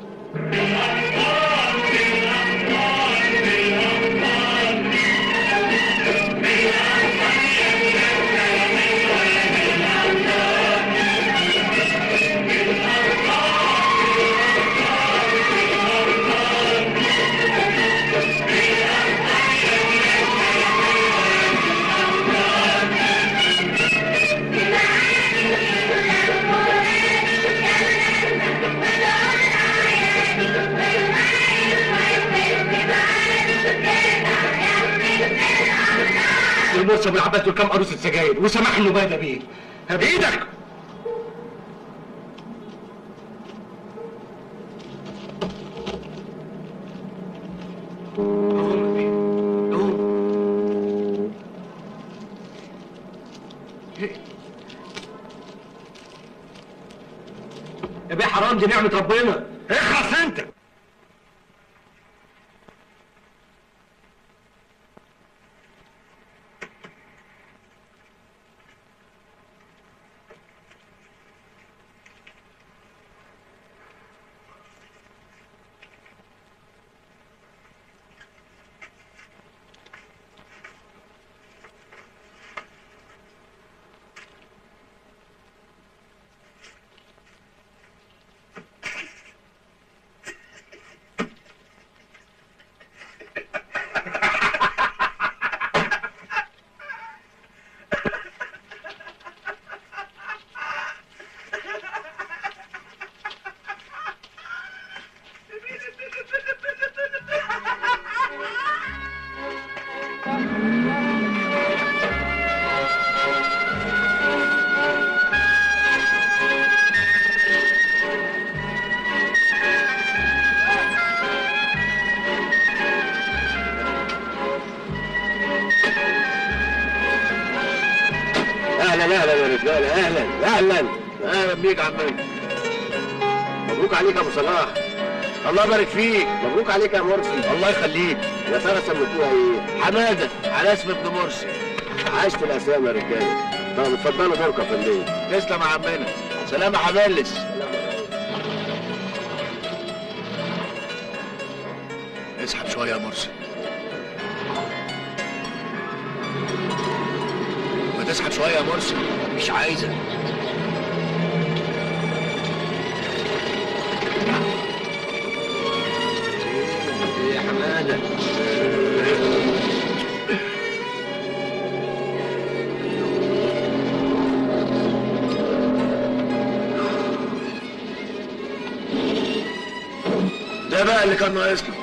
F: المرسي ابو العباس دول كام عروسه سجاير وسماح انه بادى بيه
K: بايدك
F: يا بيه حرام دي نعمه ربنا
K: اخلص انت
F: اهلا اهلا يا رجاله اهلا اهلا
B: اهلا بيك يا عمنا
F: مبروك عليك يا ابو صلاح
B: الله يبارك فيك
F: مبروك عليك يا مرسي
B: الله يخليك
F: يا ترى سميتوها ايه
B: حمادة على اسم ابن مرسي
F: عشت الاسامي يا رجاله طب اتفضلوا دورك يا فندم
B: تسلم يا عمنا سلام يا حبالس اسحب شوية يا مرسي ما تسحب شوية يا مرسي
E: مش عايزة
F: ايه يا حماده
B: ده بقى اللي كان ناقصنا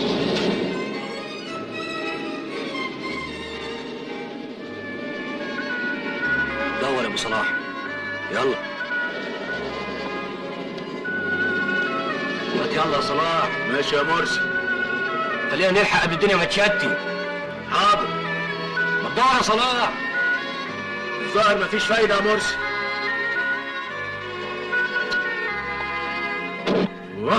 E: دور يا ابو صلاح يلا يلا يا صلاح
D: ماشي يا مرسي
E: خلينا نلحق قبل الدنيا ما تشتي
D: حاضر
E: ما تدور يا صلاح
D: الظاهر مفيش فايدة يا مرسي أوه.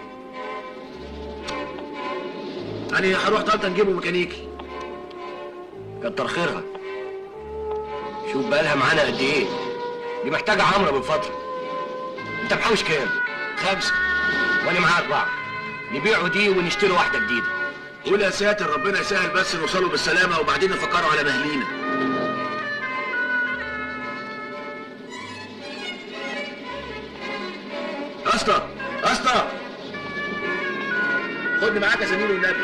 D: أنا هروح طنطا نجيبه ميكانيكي
E: كتر خيرها شوف بقالها معانا قد ايه دي محتاجة عمرة من فترة انت محوش كام؟ خمسة وانا معايا اربعة نبيعوا دي ونشتري واحدة جديدة
D: قول يا ساتر ربنا يسهل بس نوصلوا بالسلامة وبعدين نفكروا على مهلينا اسطى اسطى خدني معاك يا زميلي والنبي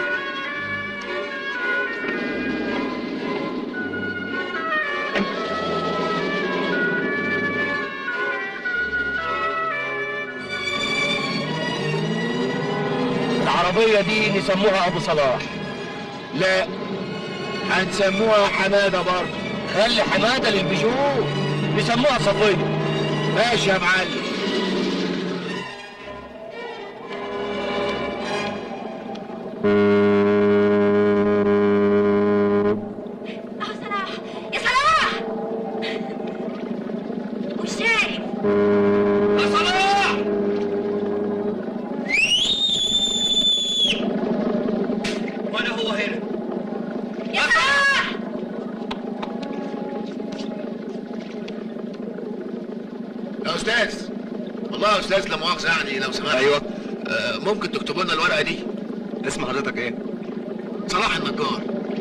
E: العربية دي نسموها ابو صلاح
D: لا هنسموها حمادة برضه
E: خلي حمادة للبيجو نسموها صفية
D: ماشي يا معلم
C: اهو صلاح يا صلاح مش شايف
E: يا صلاح وانا هو هنا
C: يا صلاح
D: يا استاذ والله يا استاذ لا مؤاخذه يعني لو سمحت
B: ايوه
D: آه ممكن تكتبوا لنا الورقه دي
B: اسم حضرتك ايه؟
D: صلاح النجار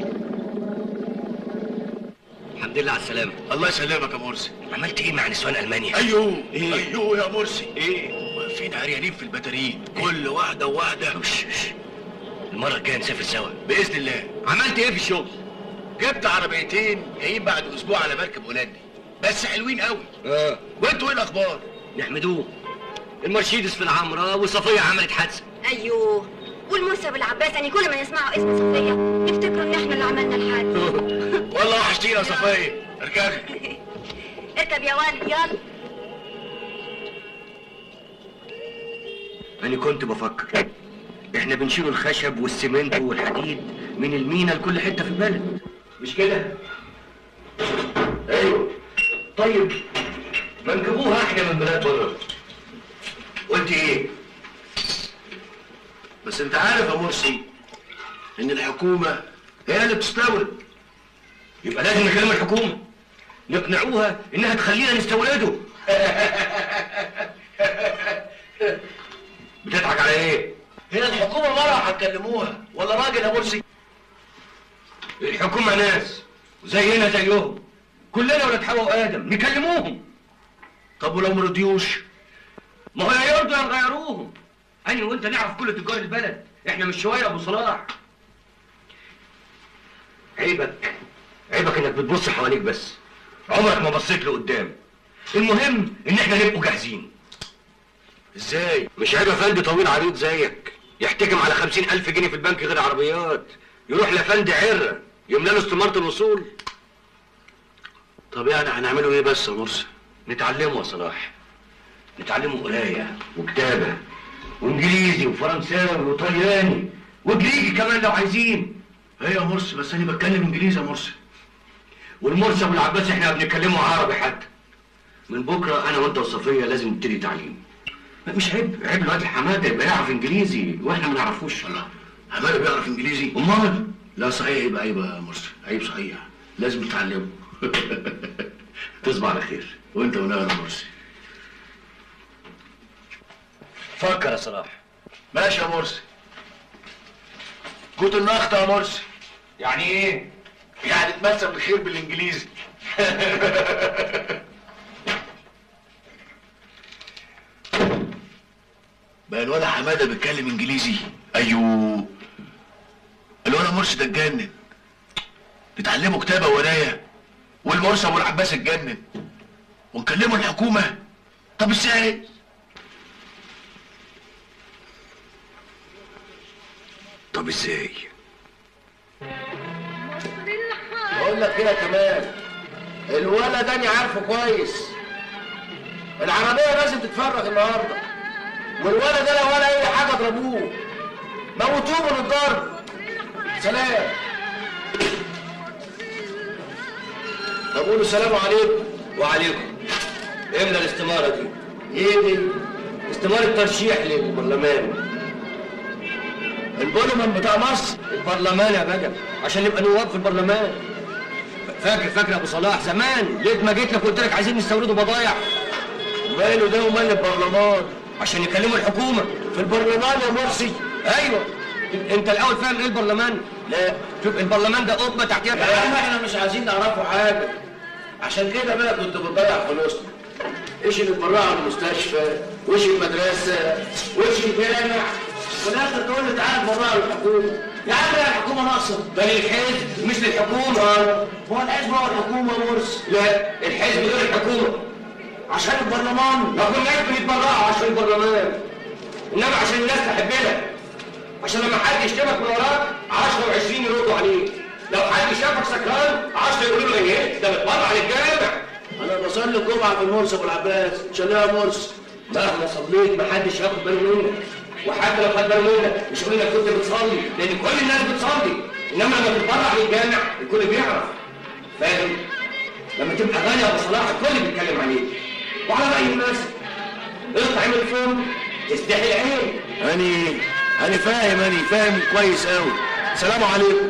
E: الحمد لله على السلامة
D: الله يسلمك يا مرسي
E: عملت ايه مع نسوان المانيا؟
D: ايوه
E: إيه؟
D: ايوه يا مرسي
E: ايه؟
D: واقفين عريانين في البتارين كل واحده وواحده
E: وش وش. المرة الجاية نسافر سوا
D: باذن الله
E: عملت ايه في الشغل؟
D: جبت عربيتين جايين بعد اسبوع على مركب هولندي بس حلوين قوي
E: اه
D: وانتوا ايه الاخبار
E: نحمدوه المرشيدس في العمرة وصفية عملت حادثة
C: ايوه والموسى والعباس يعني كل ما يسمعوا اسم صفية يفتكروا ان احنا اللي عملنا الحادث
D: والله وحشتينا يا صفيه اركبي
C: اركب يا ولد يلا
E: أنا كنت بفكر إحنا بنشيل الخشب والسمنت والحديد من المينا لكل حتة في البلد مش كده؟ أيوه طيب ما نجيبوها إحنا من بلاد بره قلت إيه؟
D: بس انت عارف يا مرسي ان الحكومه هي اللي بتستورد
E: يبقى لازم نكلم الحكومة نقنعوها إنها تخلينا نستورده بتضحك على إيه؟
D: هي الحكومه مره هتكلموها ولا راجل يا مرسي
E: الحكومة ناس زينا زيهم كلنا ولاد حواء وآدم نكلموهم
D: طب ولو ما رضيوش
E: ما هو يا يرضوا يا نغيروهم أنا وأنت نعرف كل تجار البلد إحنا مش شوية أبو صلاح عيبك عيبك إنك بتبص حواليك بس عمرك ما بصيت لقدام المهم إن إحنا نبقوا جاهزين
D: ازاي
E: مش عيب افندي طويل عريض زيك يحتكم على خمسين ألف جنيه في البنك غير عربيات يروح لفندي عرة يملى له استمارة الوصول
D: طب يعني هنعمله ايه بس يا مرسي
E: نتعلمه يا صلاح نتعلمه قراية وكتابة وانجليزي وفرنساوي وطلياني وجريكي كمان لو عايزين
D: ايه يا مرسي بس انا بتكلم انجليزي يا مرسي
E: والمرسي والعباس احنا بنتكلموا عربي حتى من بكره انا وانت وصفيه لازم نبتدي تعليم مش عيب عيب الواد حماده يبقى يعرف انجليزي واحنا ما نعرفوش
D: الله حماده بيعرف انجليزي
E: امال
D: لا صحيح يبقى عيب يا مرسي عيب صحيح لازم تتعلمه
E: تصبح على خير
D: وانت ونانا يا مرسي
E: فكر يا صلاح
D: ماشي يا مرسي جوت النخت يا مرسي
E: يعني ايه
D: يعني تمثل الخير بالانجليزي بقى الولد حماده بيتكلم انجليزي ايوه الولد مرسي ده اتجنن نتعلمه كتابه ورايا والمرسي ابو العباس اتجنن ونكلمه الحكومه طب ازاي
E: طب ازاي
F: بقول لك كده كمان الولد ده انا عارفه كويس العربيه لازم تتفرغ النهارده
D: والولد ده ولا اي حاجه اضربوه موتوه من الضرب سلام طب قولوا السلام عليكم
E: وعليكم املى الاستمارة دي
D: ايه دي؟
E: استمارة ترشيح للبرلمان
D: البولمان بتاع مصر
E: البرلمان يا بجم عشان نبقى نواب في البرلمان فاكر فاكر يا ابو صلاح زمان ليه ما جيت لك قلت لك عايزين نستوردوا بضايع
D: وماله ده ومال البرلمان
E: عشان يكلموا الحكومه
D: في البرلمان يا مرسي
E: ايوه انت الاول فاهم ايه البرلمان لا شوف البرلمان ده قبه تحتيها
D: يا عم احنا مش عايزين نعرفوا حاجه عشان كده بقى كنت بتضيع فلوسنا ايش اللي بنروح على المستشفى وايش المدرسه وايش الجامع وفي الاخر تقول لي تعالى نبرع الحكومه يا عم يا الحكومه ناقصه
E: ده للحزب مش للحكومه
D: هو الحزب هو الحكومه يا مرسي
E: لا الحزب غير الحكومه
D: عشان البرلمان
E: ما كناش بنتبرعوا عشان البرلمان انما عشان الناس تحبنا عشان لما حد يشتمك من وراك 10 و20 يردوا عليه لو حد شافك سكران 10 يقولوا له ايه ده بتبرع للجامع
D: انا بصلي الجمعه في المرسي ابو العباس شلها مرسي
E: مهما صليت محدش هياخد باله منك وحتى لو خد باله منك مش هيقول انك كنت بتصلي لان كل الناس بتصلي انما لما تتبرع للجامع الكل بيعرف فاهم لما تبقى غني يا ابو صلاح الكل بيتكلم عليك وعلى راي الناس اطعم الفم تستحي العين
D: اني انا فاهم اني فاهم كويس قوي سلام عليكم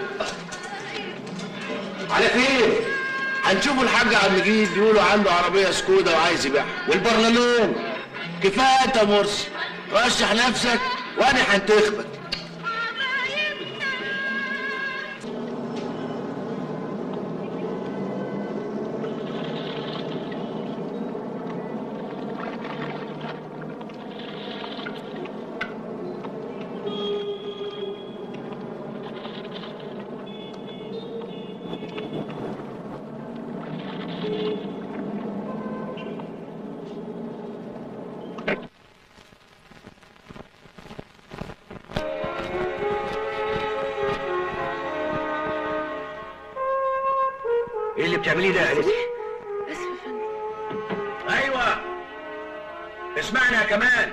E: على فين
D: هنشوفوا الحاج عبد المجيد بيقولوا عنده عربيه سكودا وعايز يبيعها
E: والبرلمان
D: كفايه انت يا مرسي رشح نفسك وانا هنتخبك
E: ايه اللي بتعمليه ده يا انسه
G: اسف يا فندم
D: ايوه اسمعنا يا كمان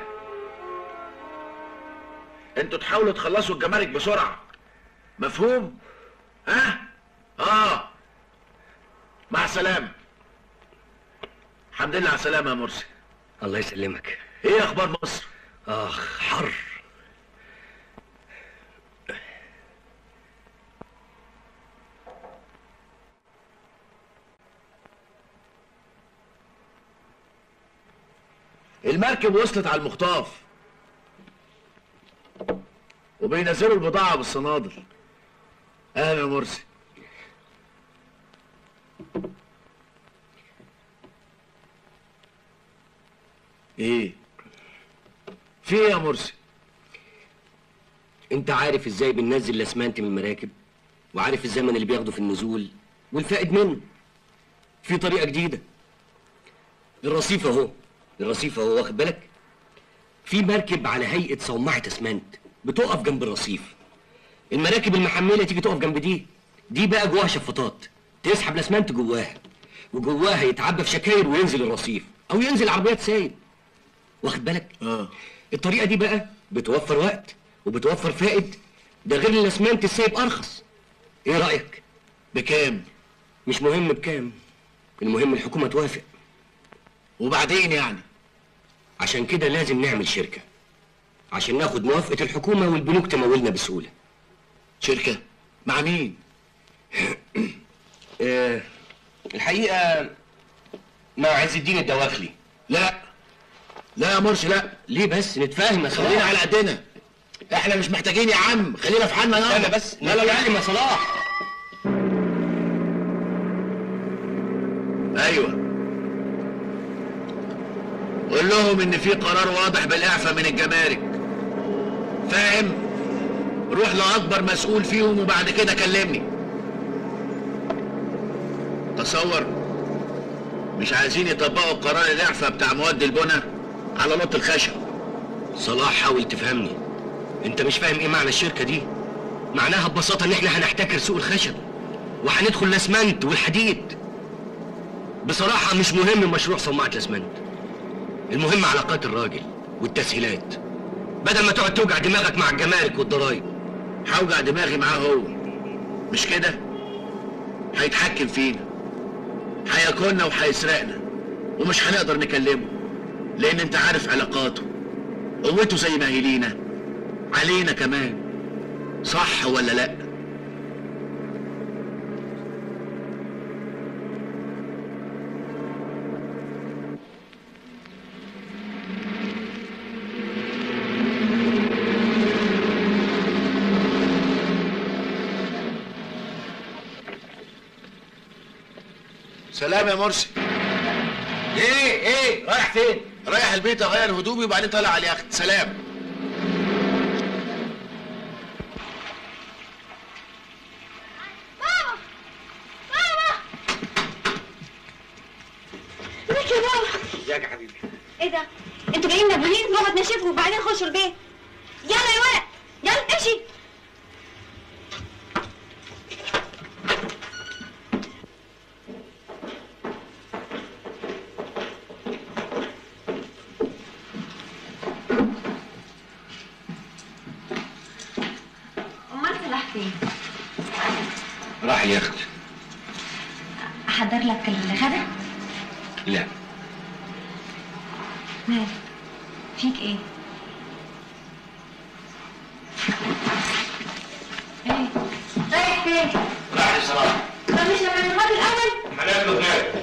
D: انتوا تحاولوا تخلصوا الجمارك بسرعه مفهوم ها اه مع السلامه الحمد لله على السلامه يا مرسي
E: الله يسلمك
D: ايه اخبار مصر
E: اخ حر
D: المركب وصلت على المخطاف وبينزلوا البضاعة بالصنادل اهلا يا مرسي ايه في ايه يا مرسي
E: انت عارف ازاي بننزل الاسمنت من المراكب وعارف الزمن اللي بياخده في النزول والفائد منه في طريقه جديده الرصيف اهو الرصيف اهو واخد بالك في مركب على هيئه صومعه اسمنت بتقف جنب الرصيف المراكب المحمله تيجي تقف جنب دي دي بقى جواها شفاطات تسحب الاسمنت جواها وجواها يتعبى في شكاير وينزل الرصيف او ينزل عربيات سايل واخد بالك
D: اه
E: الطريقه دي بقى بتوفر وقت وبتوفر فائد ده غير الاسمنت السايب ارخص ايه رايك
D: بكام
E: مش مهم بكام المهم الحكومه توافق
D: وبعدين يعني
E: عشان كده لازم نعمل شركه عشان ناخد موافقه الحكومه والبنوك تمولنا بسهوله
D: شركة مع مين
E: آه الحقيقه مع عز الدين الدواخلي
D: لا لا يا مرسي لا
E: ليه بس نتفاهم يا
D: خلينا
E: صلاح
D: على قدنا احنا مش محتاجين يا عم خلينا في حالنا يلا
E: انا بس
D: لا لا لا
E: نتكلم يا صلاح
D: ايوه قول لهم ان في قرار واضح بالاعفاء من الجمارك فاهم روح لاكبر مسؤول فيهم وبعد كده كلمني تصور مش عايزين يطبقوا قرار الاعفاء بتاع مواد البناء على لوط الخشب
E: صلاح حاول تفهمني انت مش فاهم ايه معنى الشركه دي معناها ببساطه ان احنا هنحتكر سوق الخشب وهندخل الاسمنت والحديد بصراحه مش مهم مشروع صناعه الاسمنت المهم علاقات الراجل والتسهيلات بدل ما تقعد توجع دماغك مع الجمارك والضرايب
D: هوجع دماغي معاه هو مش كده هيتحكم فينا هياكلنا وهيسرقنا ومش هنقدر نكلمه لان انت عارف علاقاته قوته زي ما هي لينا علينا كمان صح ولا لا سلام يا مرسي
E: ايه ايه رايح فين
D: رايح البيت اغير هدومي وبعدين طالع على اليخت سلام
C: بابا بابا ازيك يا بابا
E: ازيك يا حبيبي
C: ايه ده انتوا جايين مجنونين نقعد نشوفكم وبعدين نخشوا البيت يلا يا ولد يلا امشي امال صلاح فين
E: راح اليخت
C: احضر لك الغدا
E: لا
C: مالك فيك ايه ايه رايح فين
B: راح لصلاح
C: طب مش لما نتغدى الاول
B: هناكله هناك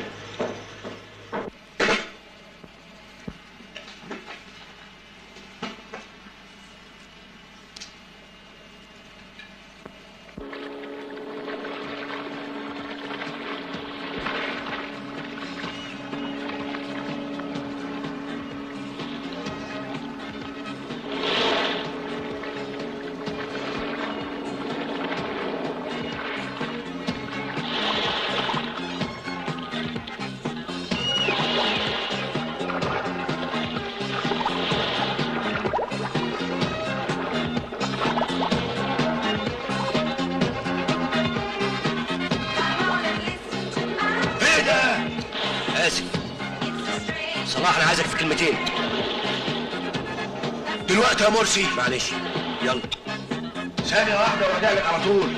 E: ايه ده اسف صلاح انا عايزك في كلمتين
D: دلوقتي يا مرسي
E: معلش يلا
D: ثانية واحدة وارجع لك على طول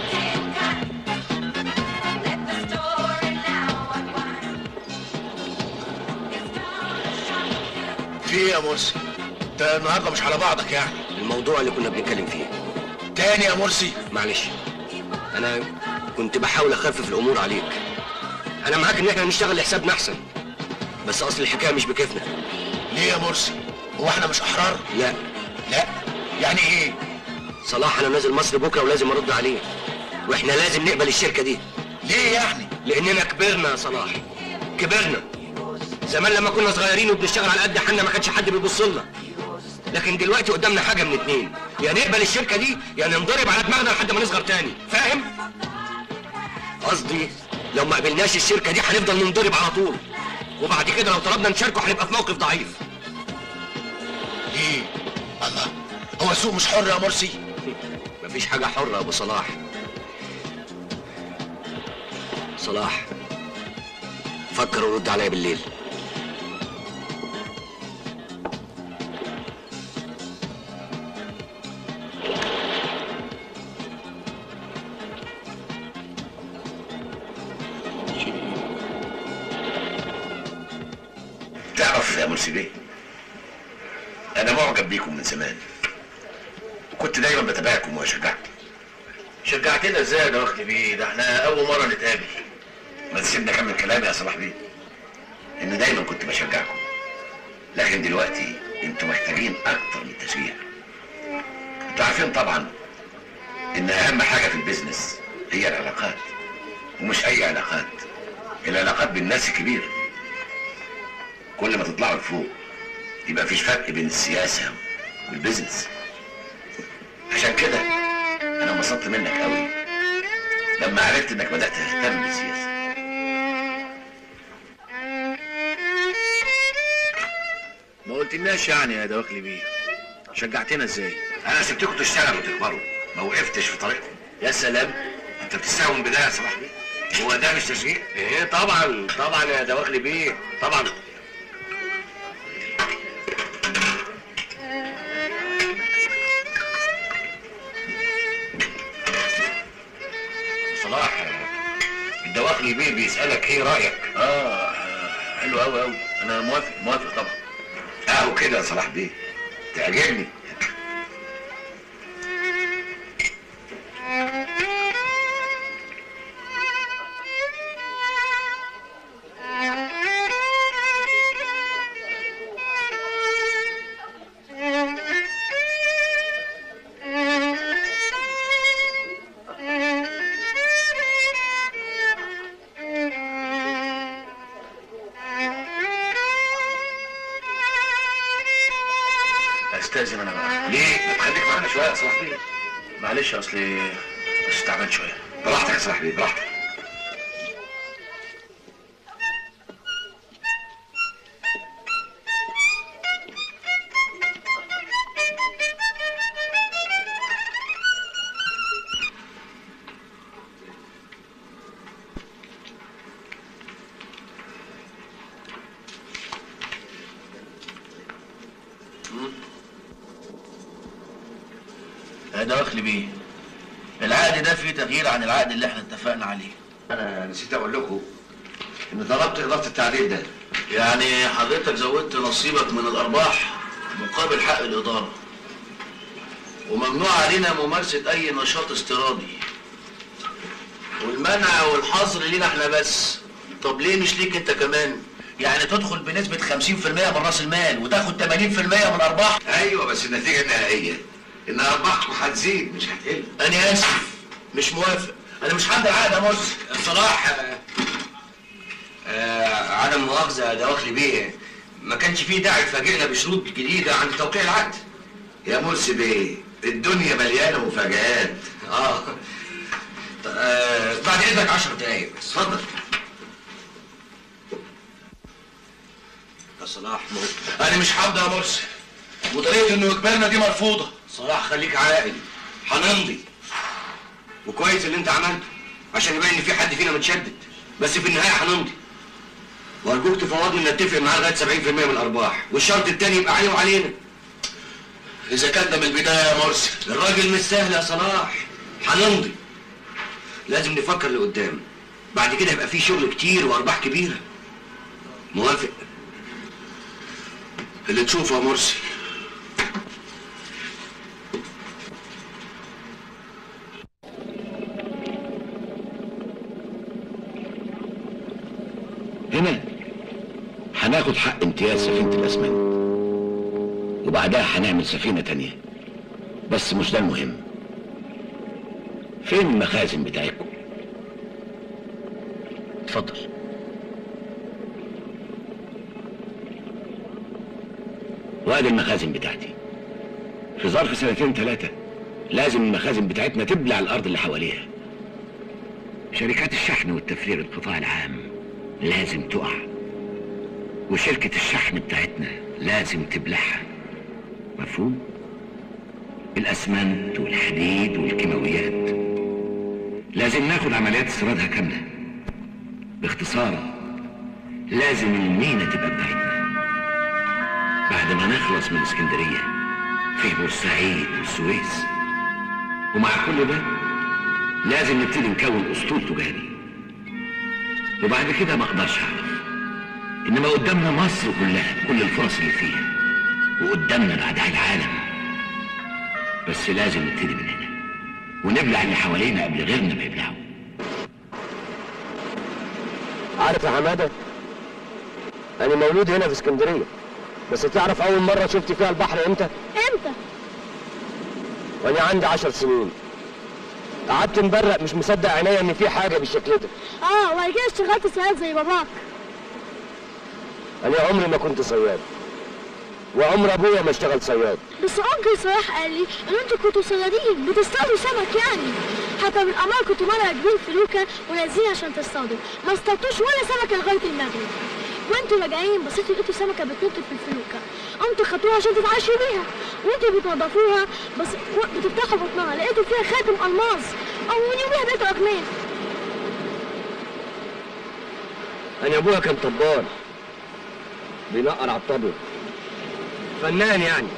D: في ايه يا مرسي؟ انت النهارده مش على بعضك يعني
E: الموضوع اللي كنا بنتكلم فيه
D: تاني يا مرسي
E: معلش انا كنت بحاول اخفف الامور عليك انا معاك ان احنا نشتغل لحسابنا احسن بس اصل الحكايه مش بكيفنا
D: ليه يا مرسي؟ هو احنا مش احرار؟
E: لا
D: لا يعني ايه؟
E: صلاح انا نازل مصر بكره ولازم ارد عليه واحنا لازم نقبل الشركه دي
D: ليه يعني؟
E: لاننا كبرنا يا صلاح كبرنا زمان لما كنا صغيرين وبنشتغل على قد حالنا ما كانش حد بيبص لنا لكن دلوقتي قدامنا حاجه من اتنين يا نقبل الشركه دي يا ننضرب على دماغنا لحد ما نصغر تاني فاهم قصدي لو ما قبلناش الشركه دي هنفضل ننضرب على طول وبعد كده لو طلبنا نشاركه هنبقى في موقف ضعيف
D: ايه؟ الله هو السوق مش حر يا مرسي؟
E: مفيش حاجه حره يا ابو صلاح صلاح فكر ورد عليا بالليل
B: تعرف يا مرسي بيه انا معجب بيكم من زمان وكنت دايما بتابعكم واشجعكم شجعتنا ازاي يا اختي بيه ده احنا اول مره نتقابل ما تسيبني اكمل كلامي يا صلاح بيه ان دايما كنت بشجعكم لكن دلوقتي انتوا محتاجين اكتر من تشجيع انتوا عارفين طبعا ان اهم حاجه في البيزنس هي العلاقات ومش اي علاقات العلاقات بالناس الكبير كل ما تطلعوا لفوق يبقى مفيش فرق بين السياسه والبيزنس عشان كده انا انبسطت منك قوي لما عرفت انك بدات تهتم بالسياسه
D: ما قلتلناش يعني يا دواخلي بيه شجعتنا ازاي؟
B: انا سبتكم تشتغلوا وتكبروا ما وقفتش في طريقكم يا سلام انت بتستهون بده يا صلاح بيه هو ده مش تشجيع
E: ايه طبعا طبعا يا دواخلي بيه طبعا
B: بالك ايه رايك
D: اه حلو قوي قوي انا موافق موافق طبعا
B: اهو كده يا صلاح بيه تعجبني
D: استاذن انا بقى
B: ليه ما تخليك معانا شويه يا صلاح بيه
D: معلش اصلي بس تعبان شويه
B: براحتك يا صلاح بيه براحتك
D: ده واخلي بيه العقد ده فيه تغيير عن العقد اللي احنا اتفقنا عليه
B: انا نسيت اقول لكم ان طلبت اضافه التعديل ده
D: يعني حضرتك زودت نصيبك من الارباح مقابل حق الاداره وممنوع علينا ممارسه اي نشاط استيرادي والمنع والحظر لينا احنا بس طب ليه مش ليك انت كمان يعني تدخل بنسبة 50% من راس المال وتاخد 80% من الأرباح
B: ايوه بس النتيجه النهائيه ان ارباحكم هتزيد مش هتقل
D: أنا آسف مش موافق أنا مش هعمل عقد يا مرسي
E: صلاح آه عدم مؤاخذة ده واخلي بيه ما كانش فيه داعي تفاجئنا بشروط جديدة عند توقيع العقد
B: يا مرسي بيه الدنيا مليانه مفاجآت
E: اه ط- آه، بعد اذنك 10 دقايق بس
B: اتفضل
E: يا صلاح ما هو-
D: أنا مش هبدأ يا مرسي وطريقة إنه يجبرنا دي مرفوضة
E: صلاح خليك عاقل هنمضي وكويس اللي انت عملته عشان يبين ان في حد فينا متشدد بس في النهايه هنمضي وارجوك تفوضني نتفق معاه لغايه 70% من الارباح والشرط التاني يبقى عليه وعلينا
D: إذا كان ده من البداية يا مرسي
E: الراجل مش سهل يا صلاح هنمضي لازم نفكر لقدام بعد كده يبقى في شغل كتير وارباح كبيره موافق
D: اللي تشوفه يا مرسي
B: هنا هناخد حق امتياز سفينة الأسمنت وبعدها هنعمل سفينة تانية بس مش ده المهم فين المخازن بتاعتكم؟ اتفضل وادي المخازن بتاعتي في ظرف سنتين ثلاثة لازم المخازن بتاعتنا تبلع الأرض اللي حواليها شركات الشحن والتفريغ القطاع العام لازم تقع وشركة الشحن بتاعتنا لازم تبلعها مفهوم؟ الأسمنت والحديد والكيماويات لازم ناخد عمليات استيرادها كاملة باختصار لازم المينا تبقى بتاعتنا بعد ما نخلص من اسكندرية في بورسعيد والسويس ومع كل ده لازم نبتدي نكون اسطول تجاري وبعد كده ما اقدرش اعرف انما قدامنا مصر كلها بكل الفرص اللي فيها وقدامنا بعدها العالم بس لازم نبتدي من هنا ونبلع اللي حوالينا قبل غيرنا ما يبلعوا
F: عارف يا حماده انا مولود هنا في اسكندريه بس تعرف اول مره شفت فيها البحر امتى
G: امتى؟
F: وانا عندي عشر سنين قعدت مبرق مش مصدق عينيا ان في حاجه بالشكل ده
G: اه وبعد كده اشتغلت صياد زي باباك
F: انا عمري ما كنت صياد وعمر ابويا ما اشتغل صياد
G: بس انكل صلاح قال لي ان انتوا كنتوا صيادين بتصطادوا سمك يعني حتى بالقمر كنتوا مره راكبين فلوكه ونازلين عشان تصطادوا ما اصطادتوش ولا سمكه لغايه المغرب وانتوا راجعين بصيتوا لقيتوا سمكه بتنط في الفلوكه قمتوا خدتوها عشان تتعشوا بيها وانتوا بتنضفوها بس و- بتفتحوا بطنها لقيتوا فيها خاتم الماظ او من يوميها بقيتوا اغنياء
F: انا ابويا كان طبال بينقر على الطبل فنان يعني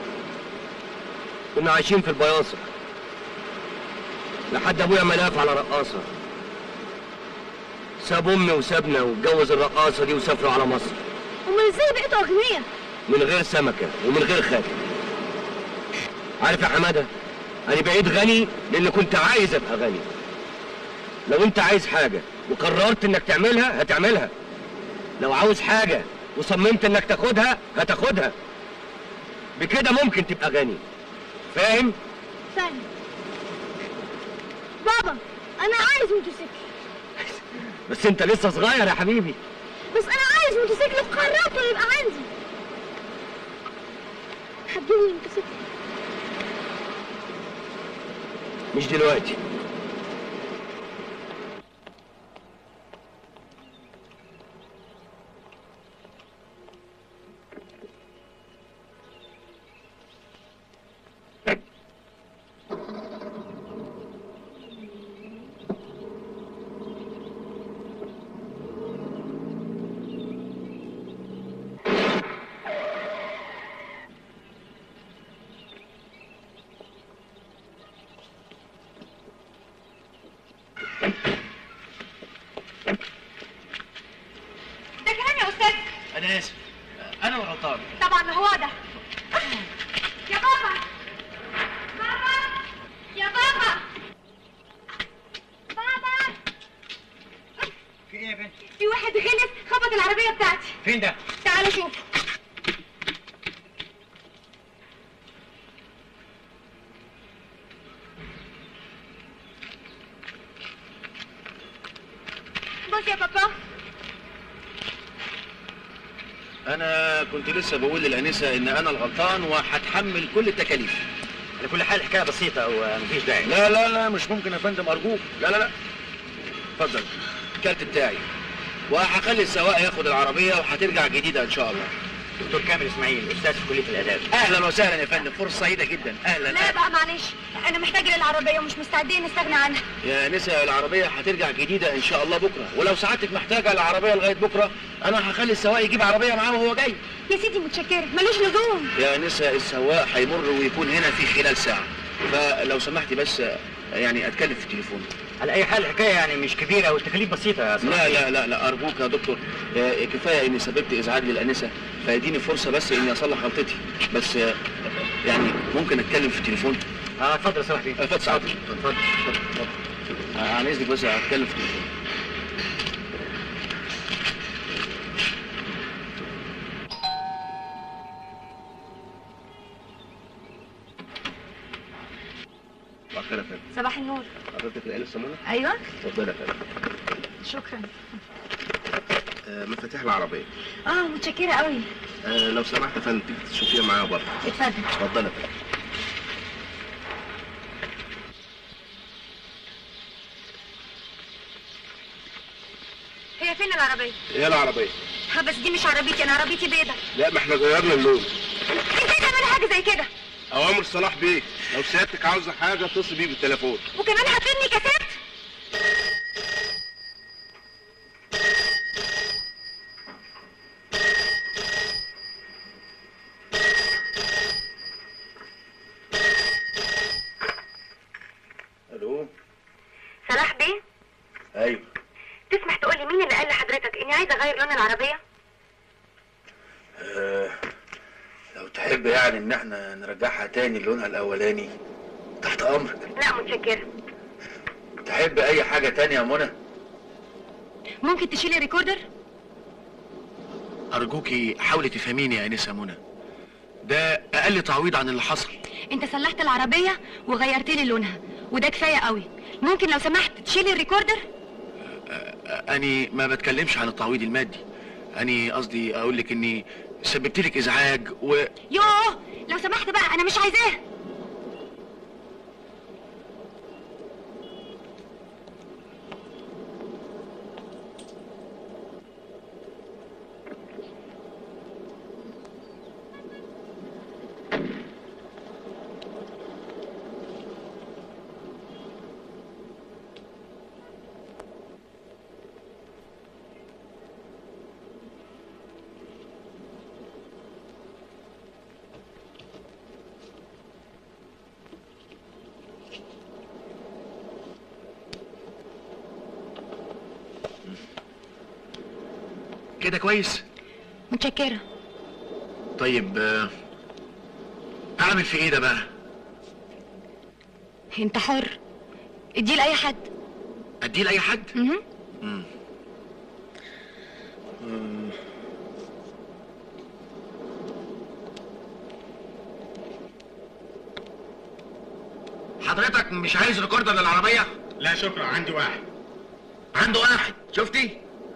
F: كنا عايشين في البياصة لحد ابويا ما لف على رقاصة
E: ساب امي وسابنا واتجوز الرقاصه دي وسافروا على مصر
G: امال ازاي بقيتوا اغنياء
E: من غير سمكه ومن غير خاتم عارف يا حماده انا بقيت غني لان كنت عايز ابقى غني لو انت عايز حاجه وقررت انك تعملها هتعملها لو عاوز حاجه وصممت انك تاخدها هتاخدها بكده ممكن تبقى غني فاهم
G: ثاني بابا انا عايز موتوسيكل
E: بس انت لسه صغير يا حبيبي
G: بس انا عايز موتوسيكل وقررت انه يبقى عندي هتجيبني موتوسيكل
E: مش دلوقتي
C: ده كلام يا استاذ
K: انا اسف انا الغلطان
C: طبعا ما هو ده يا بابا بابا يا بابا بابا
K: في ايه يا بنت
C: في واحد غلس خبط العربية بتاعتي
K: فين ده
C: تعالوا شوفوا بص يا بابا
B: انا كنت لسه بقول للانسه ان انا الغلطان وهتحمل كل التكاليف
K: على كل حال الحكايه بسيطه ومفيش داعي
B: لا لا لا مش ممكن يا فندم ارجوك لا لا لا اتفضل الكارت بتاعي وهخلي السواق ياخد العربيه وهترجع جديده ان شاء الله
K: دكتور كامل اسماعيل استاذ في كليه الاداب
B: اهلا وسهلا يا فندم فرصه سعيده جدا اهلا
C: لا بقى معلش انا محتاجة للعربية ومش مستعدين نستغنى عنها
B: يا نسا العربيه هترجع جديده ان شاء الله بكره ولو سعادتك محتاجه العربيه لغايه بكره انا هخلي السواق يجيب عربيه معاه وهو جاي
C: يا سيدي متشكرة ملوش لزوم
B: يا نسا السواق هيمر ويكون هنا في خلال ساعه فلو سمحتي بس يعني اتكلم في التليفون
K: على اي حال الحكايه يعني مش كبيره والتكاليف بسيطه يا
B: لا لا لا لا ارجوك يا دكتور آه، كفايه اني سببت ازعاج للانسه فاديني فرصه بس اني اصلح غلطتي بس آه، يعني ممكن اتكلم في التليفون
K: اه اتفضل يا صاحبي
B: اتفضل سعادتك اتفضل اتفضل اتفضل آه، عن اذنك بس هتكلم في التليفون مؤخرة يا فندم
C: صباح النور
B: حضرتك الآلة الصمونة؟
C: ايوه
B: اتفضل يا فندم
C: شكرا
B: آه، مفاتيح العربية
C: اه متشكرة قوي
B: آه، لو سمحت يا فندم تشوفيها معايا بره
C: اتفضل
B: اتفضل يا فندم
C: هي فين العربية؟
B: ايه العربية؟
C: ها بس دي مش عربيتي انا عربيتي بيضة
B: لا ما احنا غيرنا اللون
C: انت ايه تعمل حاجة زي كده
B: اوامر صلاح بيه لو سيادتك عاوزه حاجه اتصل بيه بالتليفون
C: وكمان هتفيدني كاسات
B: الو
H: صلاح بيه
B: ايوه
H: تسمح تقول لي مين اللي قال لحضرتك اني عايزه اغير لون العربيه
B: آه لو تحب يعني ان احنا نرجعها تاني لونها الاولاني تحت امرك
H: لا متشكره
B: تحب اي حاجه تانية يا منى
C: ممكن تشيلي الريكوردر؟
B: ارجوكي حاولي تفهميني يا انسه منى ده اقل تعويض عن اللي حصل
C: انت صلحت العربية وغيرت لي لونها وده كفاية قوي ممكن لو سمحت تشيلي الريكوردر؟
B: اني ما بتكلمش عن التعويض المادي اني قصدي اقول لك اني سببت لك ازعاج و
C: يوه لو سمحت بقى انا مش عايزاه
D: كده كويس
L: متشكرة
D: طيب آه، اعمل في ايه ده بقى
L: انت حر اديه لأي حد
D: اديه لاي حد
L: مهم.
D: مم. مم. حضرتك مش عايز ريكوردر للعربية؟
K: لا شكرا عندي واحد
D: عنده واحد شفتي؟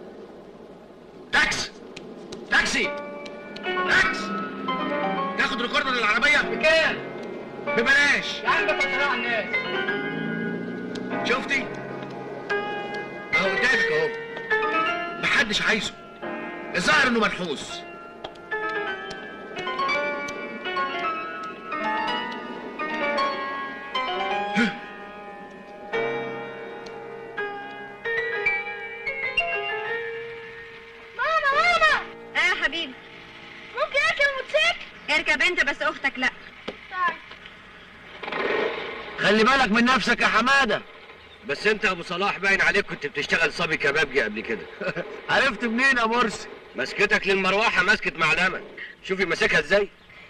D: تاكس تاكسي تاكس تاخد ريكوردر للعربية؟ بكام؟ ببلاش
A: يا عم بس على الناس
D: شفتي؟ اهو قدامك اهو محدش عايزه الظاهر انه منحوس
C: ماما ماما ايه يا حبيبي ممكن اركب الموتوسيكل اركب انت بس اختك لا طيب
E: خلي بالك من نفسك يا حماده بس انت يا ابو صلاح باين عليك كنت بتشتغل صبي كبابجي قبل كده
D: عرفت منين يا مرسي
E: مسكتك للمروحه مسكت معلمه شوفي ماسكها ازاي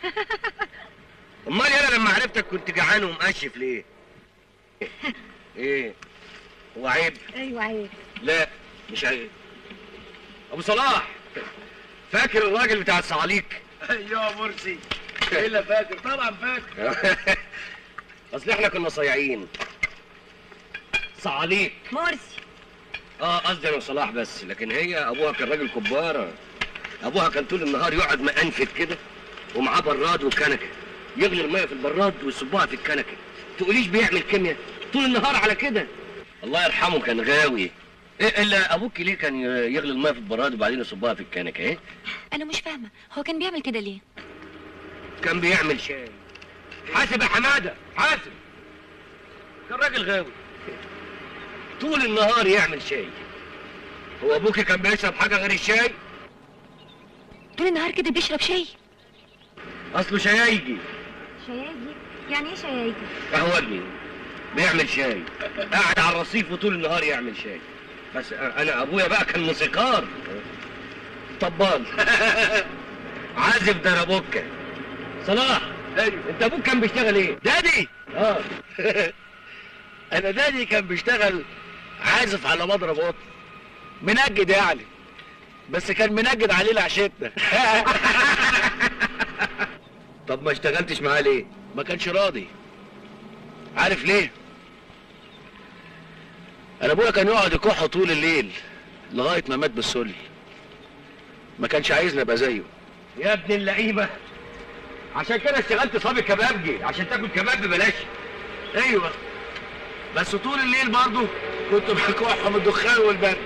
E: امال انا لما عرفتك كنت جعان ومقشف ليه ايه هو عيب
C: ايوه عيب
E: لا مش عيب ابو صلاح فاكر الراجل بتاع الصعاليك
D: ايوه يا مرسي الا فاكر طبعا فاكر
E: اصل احنا كنا صايعين صعاليك
C: مرسي
E: اه قصدي انا وصلاح بس لكن هي ابوها كان راجل كباره ابوها كان طول النهار يقعد مأنفد كده ومعاه براد وكنكه يغلي الميه في البراد ويصبها في الكنكه تقوليش بيعمل كيمياء طول النهار على كده الله يرحمه كان غاوي إيه الا ابوك ليه كان يغلي الميه في البراد وبعدين يصبها في الكنكه ايه
L: أنا مش فاهمة هو كان بيعمل كده ليه؟
E: كان بيعمل شاي حاسب يا حماده حاسب كان راجل غاوي طول النهار يعمل شاي هو ابوكي كان بيشرب حاجه غير الشاي
L: طول النهار كده بيشرب شاي
E: اصله شايجي
C: شياجي يعني ايه شياجي
E: قهوجي بيعمل شاي قاعد على الرصيف وطول النهار يعمل شاي بس انا ابويا بقى كان موسيقار طبال عازف دربوكة صلاح انت ابوك كان بيشتغل ايه
D: دادي
E: اه
D: انا دادي كان بيشتغل عازف على مضرب قط منجد يعني بس كان منجد عليه لعشتنا
E: طب ما اشتغلتش معاه ليه
D: ما كانش راضي عارف ليه انا ابويا كان يقعد يكح طول الليل لغايه ما مات بالسل ما كانش عايزني ابقى زيه
E: يا ابن اللعيبه عشان كده اشتغلت صبي كبابجي عشان تاكل كباب ببلاش
D: ايوه بس طول الليل برضه كنت بكح من الدخان والبرد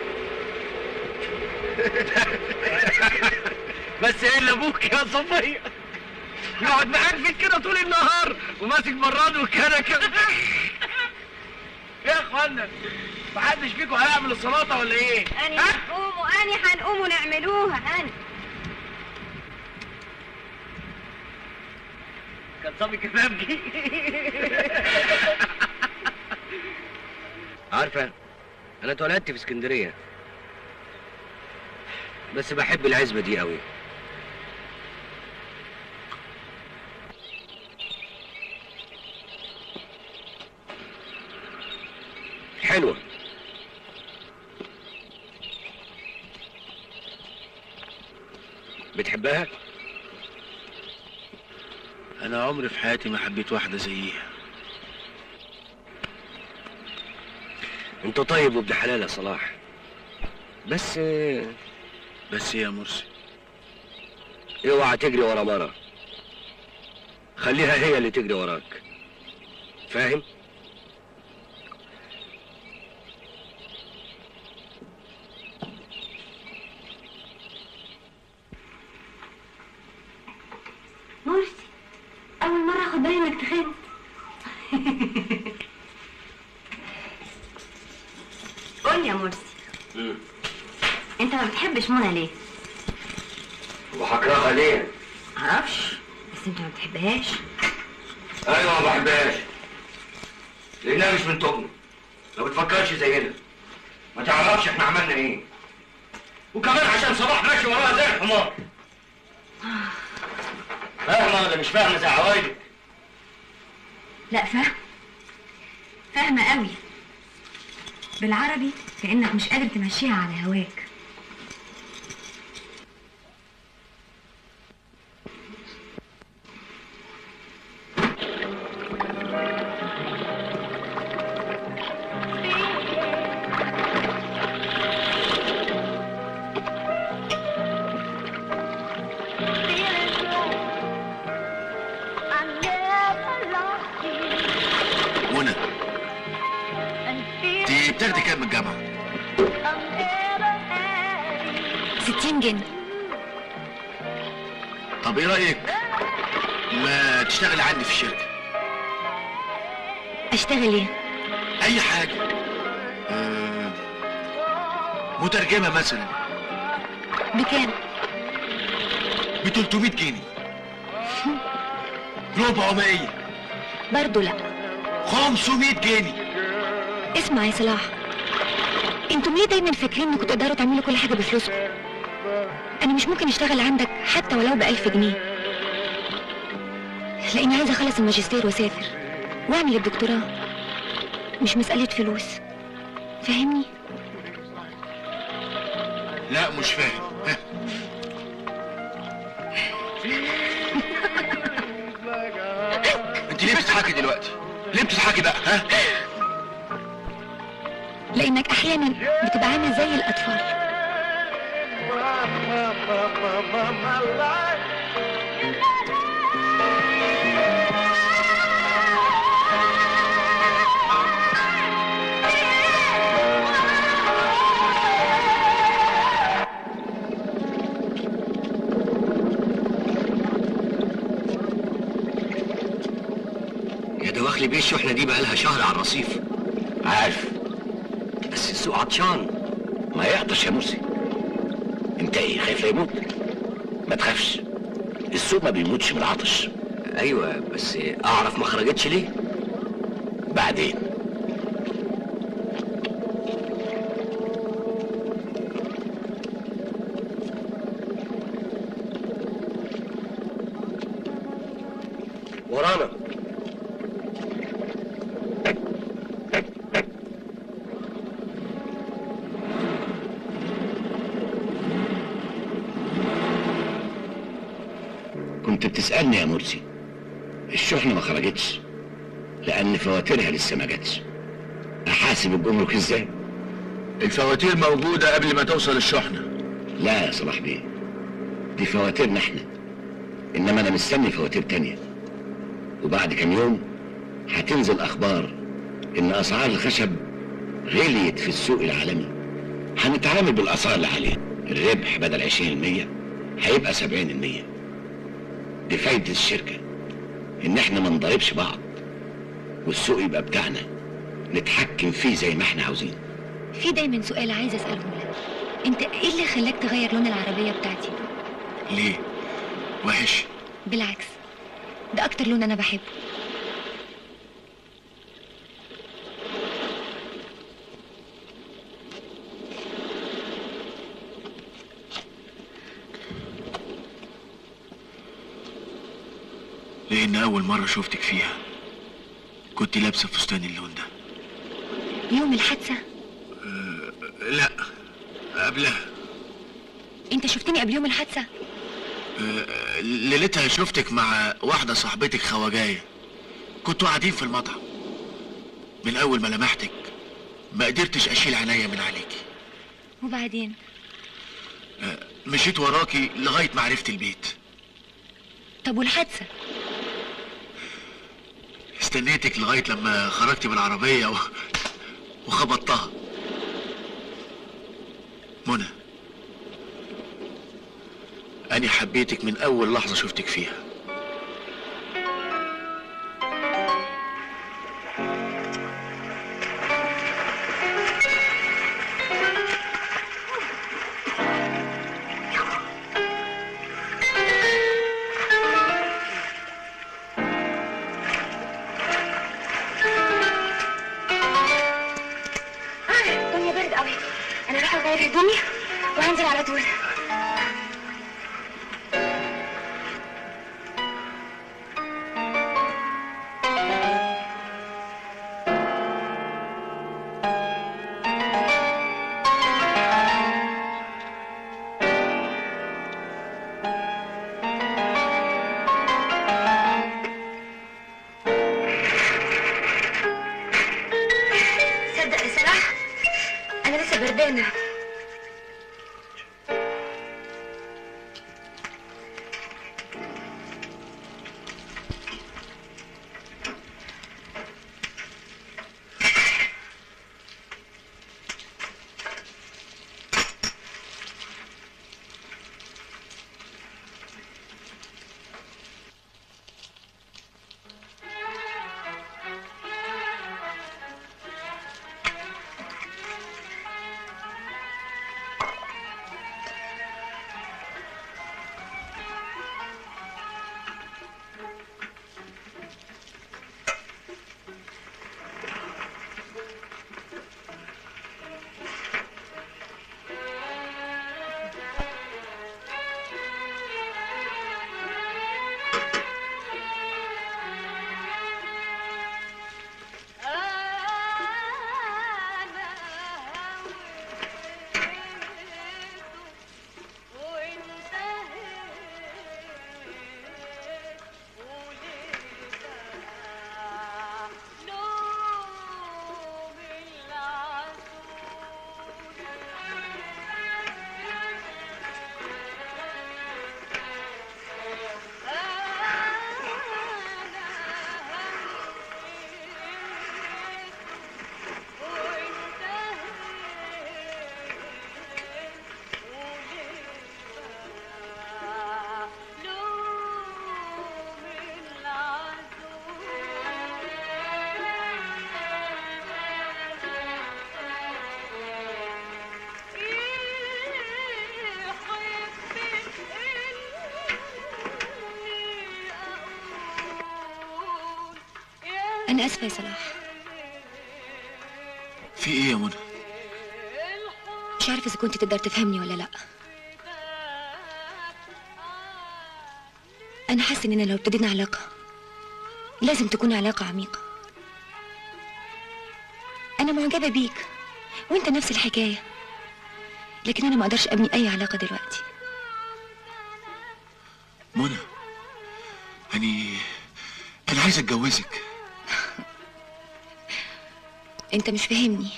E: بس ايه اللي ابوك يا صفية يقعد مقرفل كده طول النهار وماسك براد وكنكه
D: يا اخوانا محدش فيكم هيعمل السلطه ولا ايه؟
C: اني هنقوم واني هنقوم ونعملوها اني
E: كان صبي كبابجي عارفه انا اتولدت في اسكندريه بس بحب العزبه دي قوي حلوه بتحبها
D: انا عمري في حياتي ما حبيت واحده زيها
E: انت طيب وابن حلال يا صلاح بس
D: بس يا مرسي
E: اوعى تجري ورا مرة خليها هي اللي تجري وراك فاهم
C: مرسي اول مره اخد بالي انك تخنت قول يا مرسي انت ما بتحبش منى ليه
E: وهكرهها ليه
C: معرفش بس انت ما بتحبهاش
E: ايوه ما بحبهاش لانها مش من تقنا ما بتفكرش زينا ما تعرفش احنا عملنا ايه وكمان عشان صباح ماشي وراها زي الحمار فاهمة ولا مش فاهمة زي عوايدك؟
H: لا فاهم فاهمة قوي بالعربي كأنك مش قادر تمشيها على هواك
B: منى انت بتاخدي كام من الجامعه؟
L: 60 جنيه
B: طب ايه رايك ما تشتغلي عندي في الشركه
L: اشتغل ايه
B: اي حاجه آه، مترجمه مثلا
L: بكام
B: ب 300 جنيه 400
L: برضه لا
B: 500 جنيه
L: اسمع يا صلاح انتم ليه دايما فاكرين انكم تقدروا تعملوا كل حاجه بفلوسكم انا مش ممكن اشتغل عندك حتى ولو بألف جنيه لاني عايزه اخلص الماجستير واسافر واعمل الدكتوراه مش مساله فلوس فاهمني
B: لا مش فاهم ها. انت ليه بتضحكي دلوقتي ليه بتضحكي بقى ها
L: لانك احيانا بتبقى عامل زي الاطفال
E: يا دواخلي بيه الشحنة دي بقالها شهر على الرصيف عارف بس السوق عطشان
M: ما يعطش يا مرسي انت ايه خايف لا يموت ما تخافش السوق ما بيموتش من العطش
E: ايوه بس اعرف ما خرجتش ليه
M: بعدين
E: ورانا
M: كنت بتسألني يا مرسي الشحنة ما خرجتش لأن فواتيرها لسه ما جاتش أحاسب الجمرك إزاي؟
B: الفواتير موجودة قبل ما توصل الشحنة
M: لا يا صلاح بيه دي فواتيرنا احنا إنما أنا مستني فواتير تانية وبعد كام يوم هتنزل أخبار إن أسعار الخشب غليت في السوق العالمي هنتعامل بالأسعار اللي عليها الربح بدل 20% هيبقى 70% دي فايدة الشركة إن إحنا ما نضربش بعض والسوق يبقى بتاعنا نتحكم فيه زي ما إحنا عاوزين
L: في دايما سؤال عايزه اساله لك انت ايه اللي خلاك تغير لون العربيه بتاعتي
B: ليه؟ وحش
L: بالعكس ده اكتر لون انا بحبه
B: لأن أول مرة شفتك فيها كنت لابسة فستان اللون ده
L: يوم الحادثه
B: لا قبلها
L: انت شفتني قبل يوم الحادثه
B: آه، ليلتها شفتك مع واحدة صاحبتك خواجاية كنتوا قاعدين في المطعم من أول ما لمحتك ما قدرتش أشيل عينيا من عليكي
L: وبعدين
B: آه، مشيت وراكي لغاية ما عرفت البيت
L: طب والحادثه
B: استنيتك لغاية لما خرجت بالعربية و... وخبطتها منى أنا حبيتك من أول لحظة شفتك فيها
G: الدنيا برد قوي انا رايحه اغير هدومي
L: هنزل على طول صدق يا صلاح انا لسه بردانه انا اسفه يا صلاح
D: في ايه يا منى
L: مش عارفه اذا كنت تقدر تفهمني ولا لا انا حاسه اننا لو ابتدينا علاقه لازم تكون علاقه عميقه انا معجبه بيك وانت نفس الحكايه لكن انا ما اقدرش ابني اي علاقه دلوقتي
D: منى أني أنا عايز أتجوزك
L: انت مش فاهمني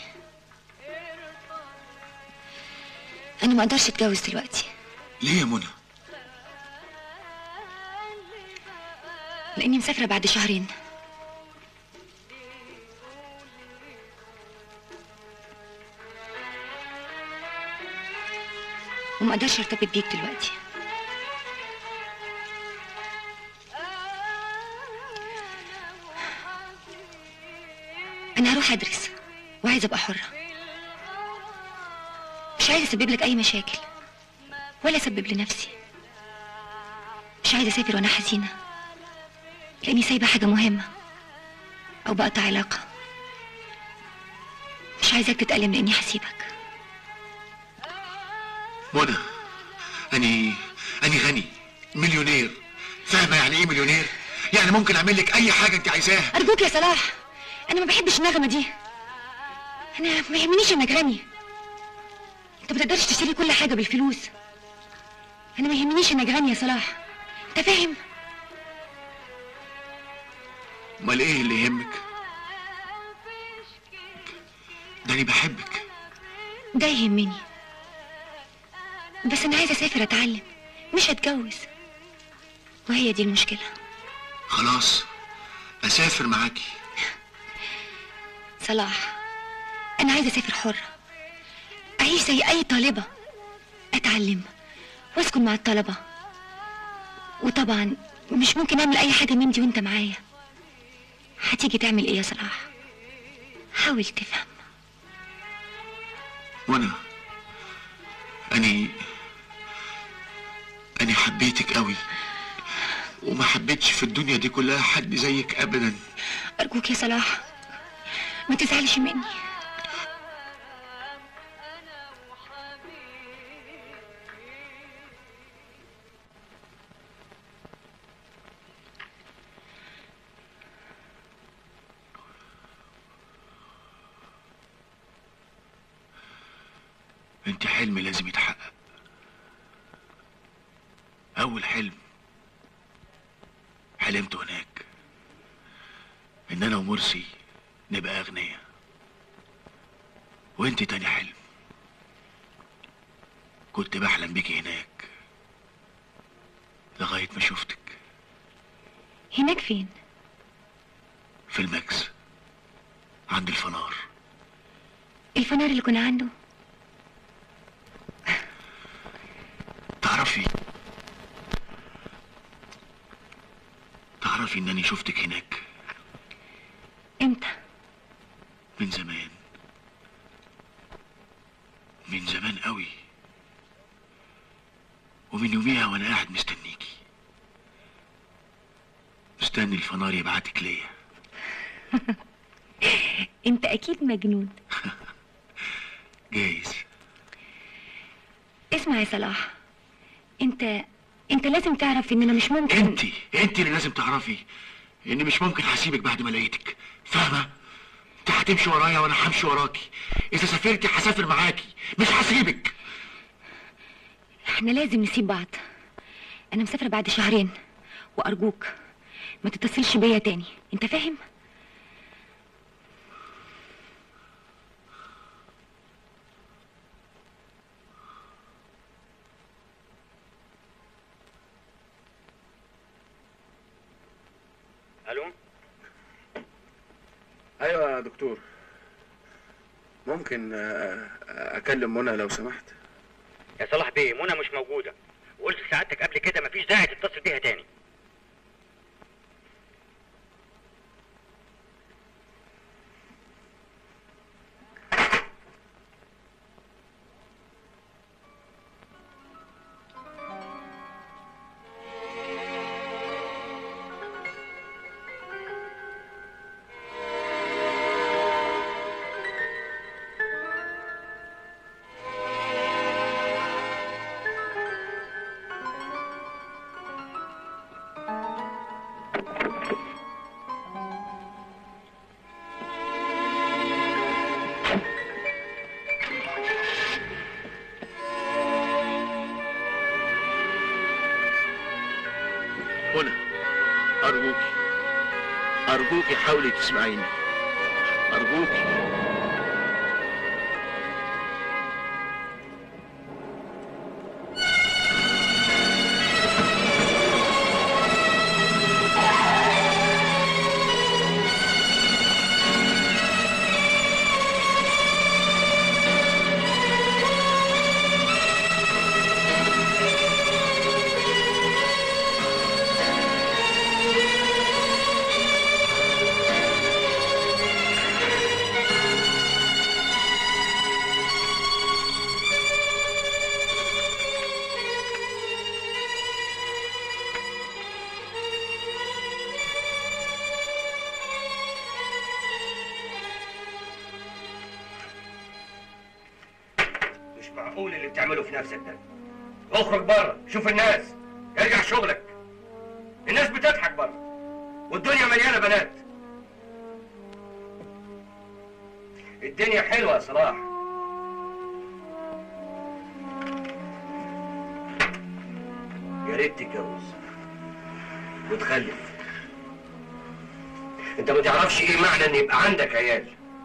L: انا ما اقدرش اتجوز دلوقتي
D: ليه يا منى؟
L: لاني مسافره بعد شهرين وما اقدرش ارتبط بيك دلوقتي انا هروح ادرس وعايزه ابقى حره مش عايزه اسبب لك اي مشاكل ولا اسبب لنفسي مش عايزه اسافر وانا حزينه لاني سايبه حاجه مهمه او بقطع علاقه مش عايزاك تتألم لاني هسيبك
D: منى أني أني غني مليونير فاهمة يعني إيه مليونير؟ يعني ممكن أعمل لك أي حاجة أنت عايزاها
L: ارجوك يا صلاح انا ما بحبش النغمه دي انا ما يهمنيش انك غني انت ما تقدرش تشتري كل حاجه بالفلوس انا ما يهمنيش انك غني يا صلاح انت فاهم
D: أمال إيه اللي يهمك؟ ده أنا بحبك
L: ده يهمني بس انا عايزه اسافر اتعلم مش اتجوز وهي دي المشكله
D: خلاص أسافر معاكي
L: صلاح انا عايزه اسافر حره اعيش زي اي طالبه اتعلم واسكن مع الطلبه وطبعا مش ممكن اعمل اي حاجه من دي وانت معايا هتيجي تعمل ايه يا صلاح حاول تفهم
D: منى أني أني حبيتك قوي وما حبيتش في الدنيا دي كلها حد زيك أبدا
L: ارجوك يا صلاح ما تزعلش مني
D: انت حلم لازم يتحقق اول حلم حلمته هناك ان انا ومرسي نبقى اغنياء وانت تاني حلم كنت بحلم بيكي هناك لغاية ما شفتك
L: هناك فين
D: في الماكس عند الفنار
L: الفنار اللي كنا عنده
D: تعرفي تعرفي انني شفتك هناك
L: امتى
D: من زمان من زمان قوي ومن يوميها وانا قاعد مستنيكي مستني الفنار يبعتك ليا
L: انت اكيد مجنون
D: جايز
L: اسمع يا صلاح انت انت لازم تعرف ان انا مش ممكن
D: انت انت اللي لازم تعرفي اني مش ممكن هسيبك بعد ما لقيتك فاهمه انت هتمشي ورايا وانا همشي وراكي اذا سافرتي هسافر معاكي مش هسيبك
L: احنا لازم نسيب بعض انا مسافره بعد شهرين وارجوك ما تتصلش بيا تاني انت فاهم
E: الو
D: ايوه يا دكتور ممكن آه، اكلم منى لو سمحت
E: يا صلاح بيه منى مش موجوده وقلت لسعادتك قبل كده مفيش داعي تتصل بيها تاني
D: منى ارجوكي ارجوكي حاولي تسمعيني ارجوكي
E: مش معقول اللي بتعمله في نفسك ده اخرج بره شوف الناس ارجع شغلك الناس بتضحك بره والدنيا مليانه بنات الدنيا حلوه يا صلاح يا ريت تتجوز وتخلف انت ما تعرفش ايه معنى ان يبقى عندك عيال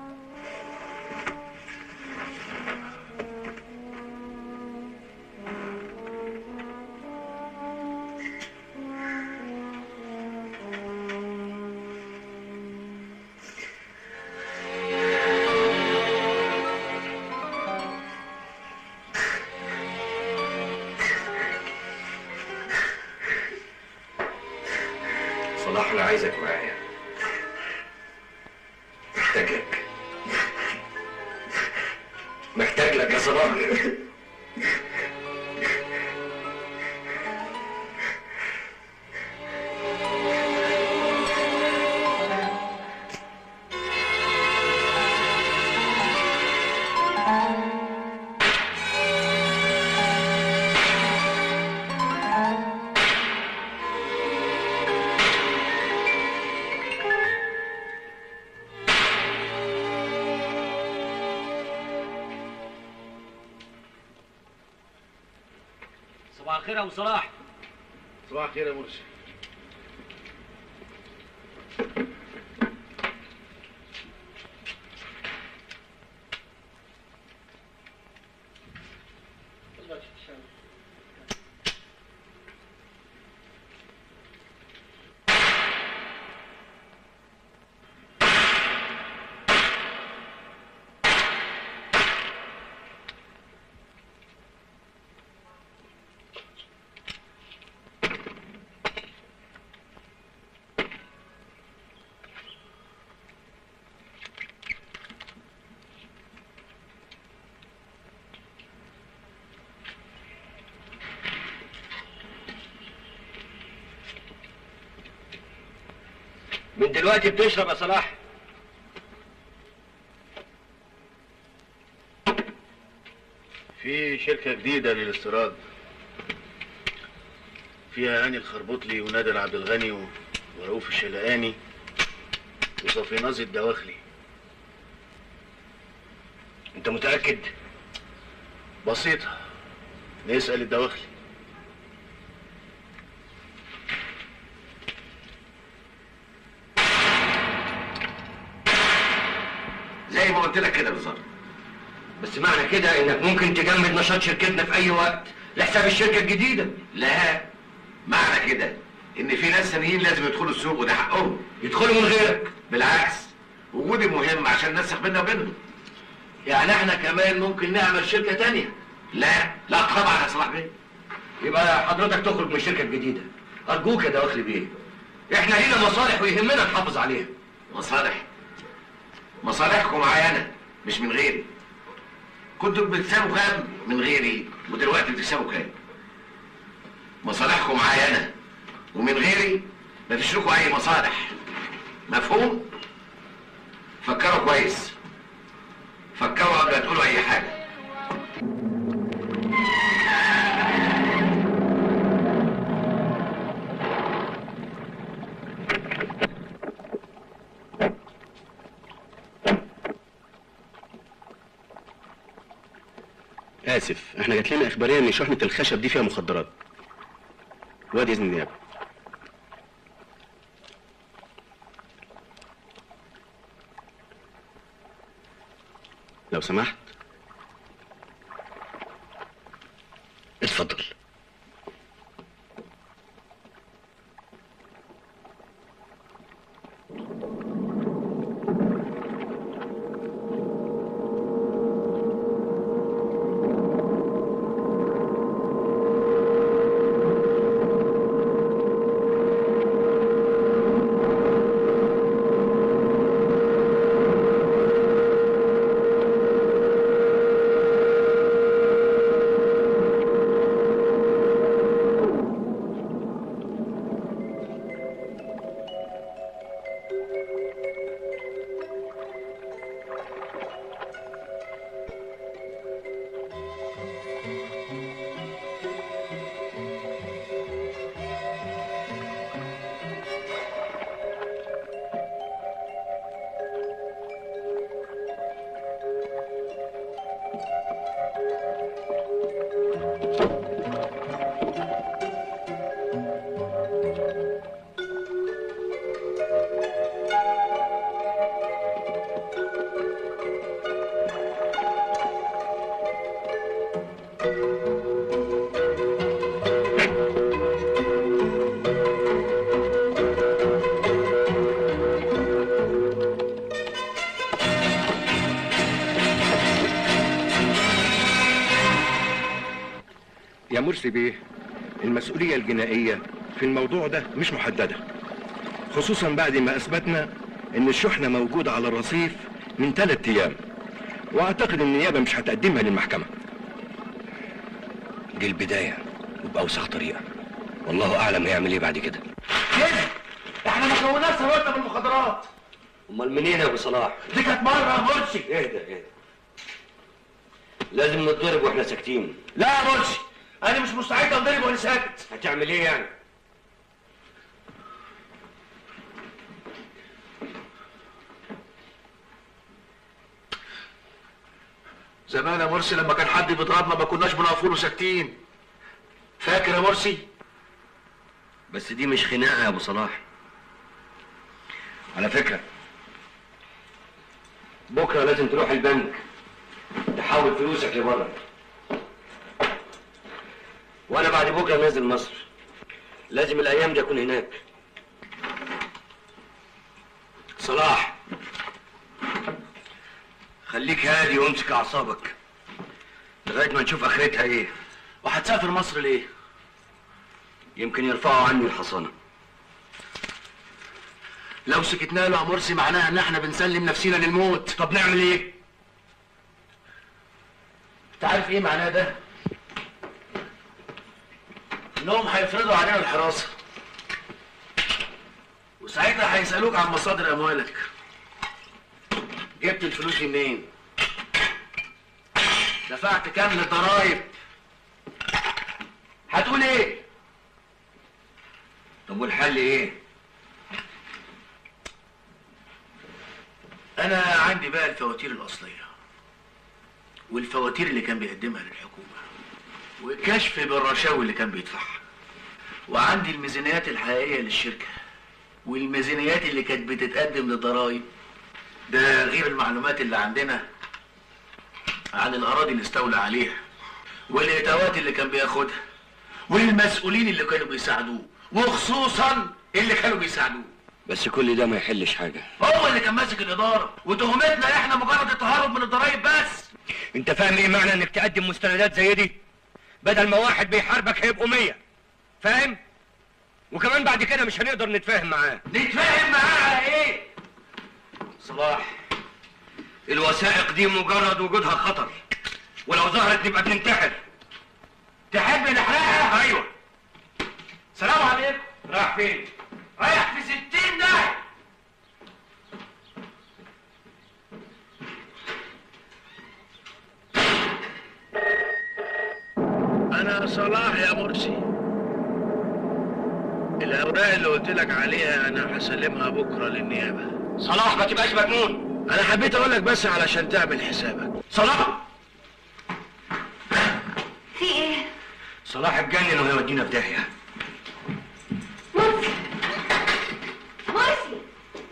E: صلاح انا عايزك معايا محتاج لك محتاج لك يا صلاح صباح الخير يا ابو صلاح
D: صباح الخير يا مرسي
E: من دلوقتي بتشرب يا صلاح
B: في شركة جديدة للاستيراد فيها هاني الخربوطلي ونادر عبد الغني و- ورؤوف الشلقاني وصفيناز الدواخلي
E: انت متأكد؟
B: بسيطة نسأل الدواخلي
M: زي ما قلت لك كده بالظبط
E: بس معنى كده انك ممكن تجمد نشاط شركتنا في اي وقت لحساب الشركة الجديدة
M: لا معنى كده ان في ناس ثانيين لازم يدخلوا السوق وده حقهم
E: يدخلوا من غيرك
M: بالعكس وجودي مهم عشان ننسخ بيننا وبينهم
E: يعني احنا كمان ممكن نعمل شركة تانية
M: لا لا طبعا يا صلاح بيه
E: يبقى حضرتك تخرج من الشركة الجديدة ارجوك يا دواخلي بيه احنا لينا مصالح ويهمنا نحافظ عليها
M: مصالح مصالحكم معايا انا مش من غيري كنتوا بتكسبوا كام من غيري ودلوقتي بتكسبوا كام مصالحكم معايا انا ومن غيري مفيش لكم اي مصالح مفهوم فكروا كويس فكروا قبل ما تقولوا اي حاجه
N: اسف احنا جات لنا اخباريه ان شحنه الخشب دي فيها مخدرات وادي اذن النيابه لو سمحت
M: اتفضل
O: يا مرسي بيه المسؤولية الجنائية في الموضوع ده مش محددة خصوصا بعد ما أثبتنا إن الشحنة موجودة على الرصيف من ثلاث أيام وأعتقد إن النيابة مش هتقدمها للمحكمة
E: دي البداية وبأوسخ طريقة والله أعلم هيعمل إيه بعد كده
D: كده احنا ما كوناش ثروتنا بالمخدرات
E: أمال منين يا أبو صلاح؟
D: دي كانت مره يا مرسي
E: اهدى اهدى لازم نتضرب واحنا ساكتين
D: لا يا مرسي انا مش مستعد انضرب وانا ساكت
E: هتعمل ايه يعني؟
D: زمان يا مرسي لما كان حد بيضربنا ما كناش بنقف له ساكتين فاكر
B: فاكر يا مرسي بس دي مش خناقه يا ابو صلاح على فكره بكره لازم تروح البنك تحول فلوسك لبره وانا بعد بكره نازل مصر لازم الايام دي اكون هناك صلاح خليك هادي وامسك اعصابك لغايه ما نشوف اخرتها ايه
D: وهتسافر مصر ليه؟
B: يمكن يرفعوا عني الحصانه
D: لو سكتنا له يا مرسي معناها ان احنا بنسلم نفسينا للموت
B: طب نعمل ايه؟
D: انت عارف ايه معناه ده؟ انهم هيفرضوا علينا الحراسه وساعتها هيسالوك عن مصادر اموالك جبت الفلوس دي منين؟ دفعت كام للضرايب؟ هتقول ايه؟
B: طب والحل ايه؟
D: انا عندي بقى الفواتير الاصليه والفواتير اللي كان بيقدمها للحكومه والكشف بالرشاوي اللي كان بيدفعها وعندي الميزانيات الحقيقيه للشركه والميزانيات اللي كانت بتتقدم للضرايب ده غير المعلومات اللي عندنا عن الاراضي اللي استولى عليها والاتاوات اللي كان بياخدها والمسؤولين اللي كانوا بيساعدوه وخصوصا اللي كانوا بيساعدوه
B: بس كل ده ما يحلش حاجه
D: هو اللي كان ماسك الاداره وتهمتنا احنا مجرد التهرب من الضرايب بس
E: انت فاهم ايه معنى انك تقدم مستندات زي دي بدل ما واحد بيحاربك هيبقوا مية فاهم وكمان بعد كده مش هنقدر نتفاهم معاه
D: نتفاهم معاه على ايه
E: صلاح الوثائق دي مجرد وجودها خطر ولو ظهرت نبقى بننتحر
D: تحب نحرقها
E: ايوه
D: سلام عليكم
E: رايح فين
D: رايح في ستين داهية انا صلاح يا مرسي الاوراق اللي قلت لك عليها انا هسلمها بكره للنيابه
E: صلاح ما تبقاش مجنون
D: انا حبيت اقول لك بس علشان تعمل حسابك
E: صلاح
C: في ايه؟
B: صلاح اتجنن وهيودينا في داهيه
C: مرسي مرسي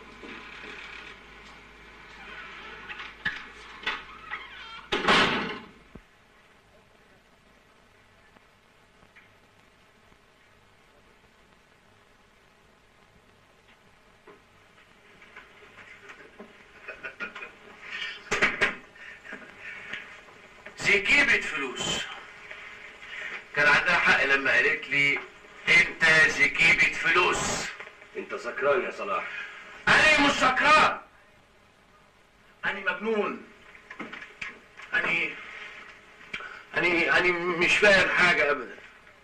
D: زكيبة فلوس كان عندها حق لما قالت لي انت زكيبة فلوس
B: انت سكران يا صلاح
D: انا مش سكران انا مجنون انا انا انا مش فاهم حاجة ابدا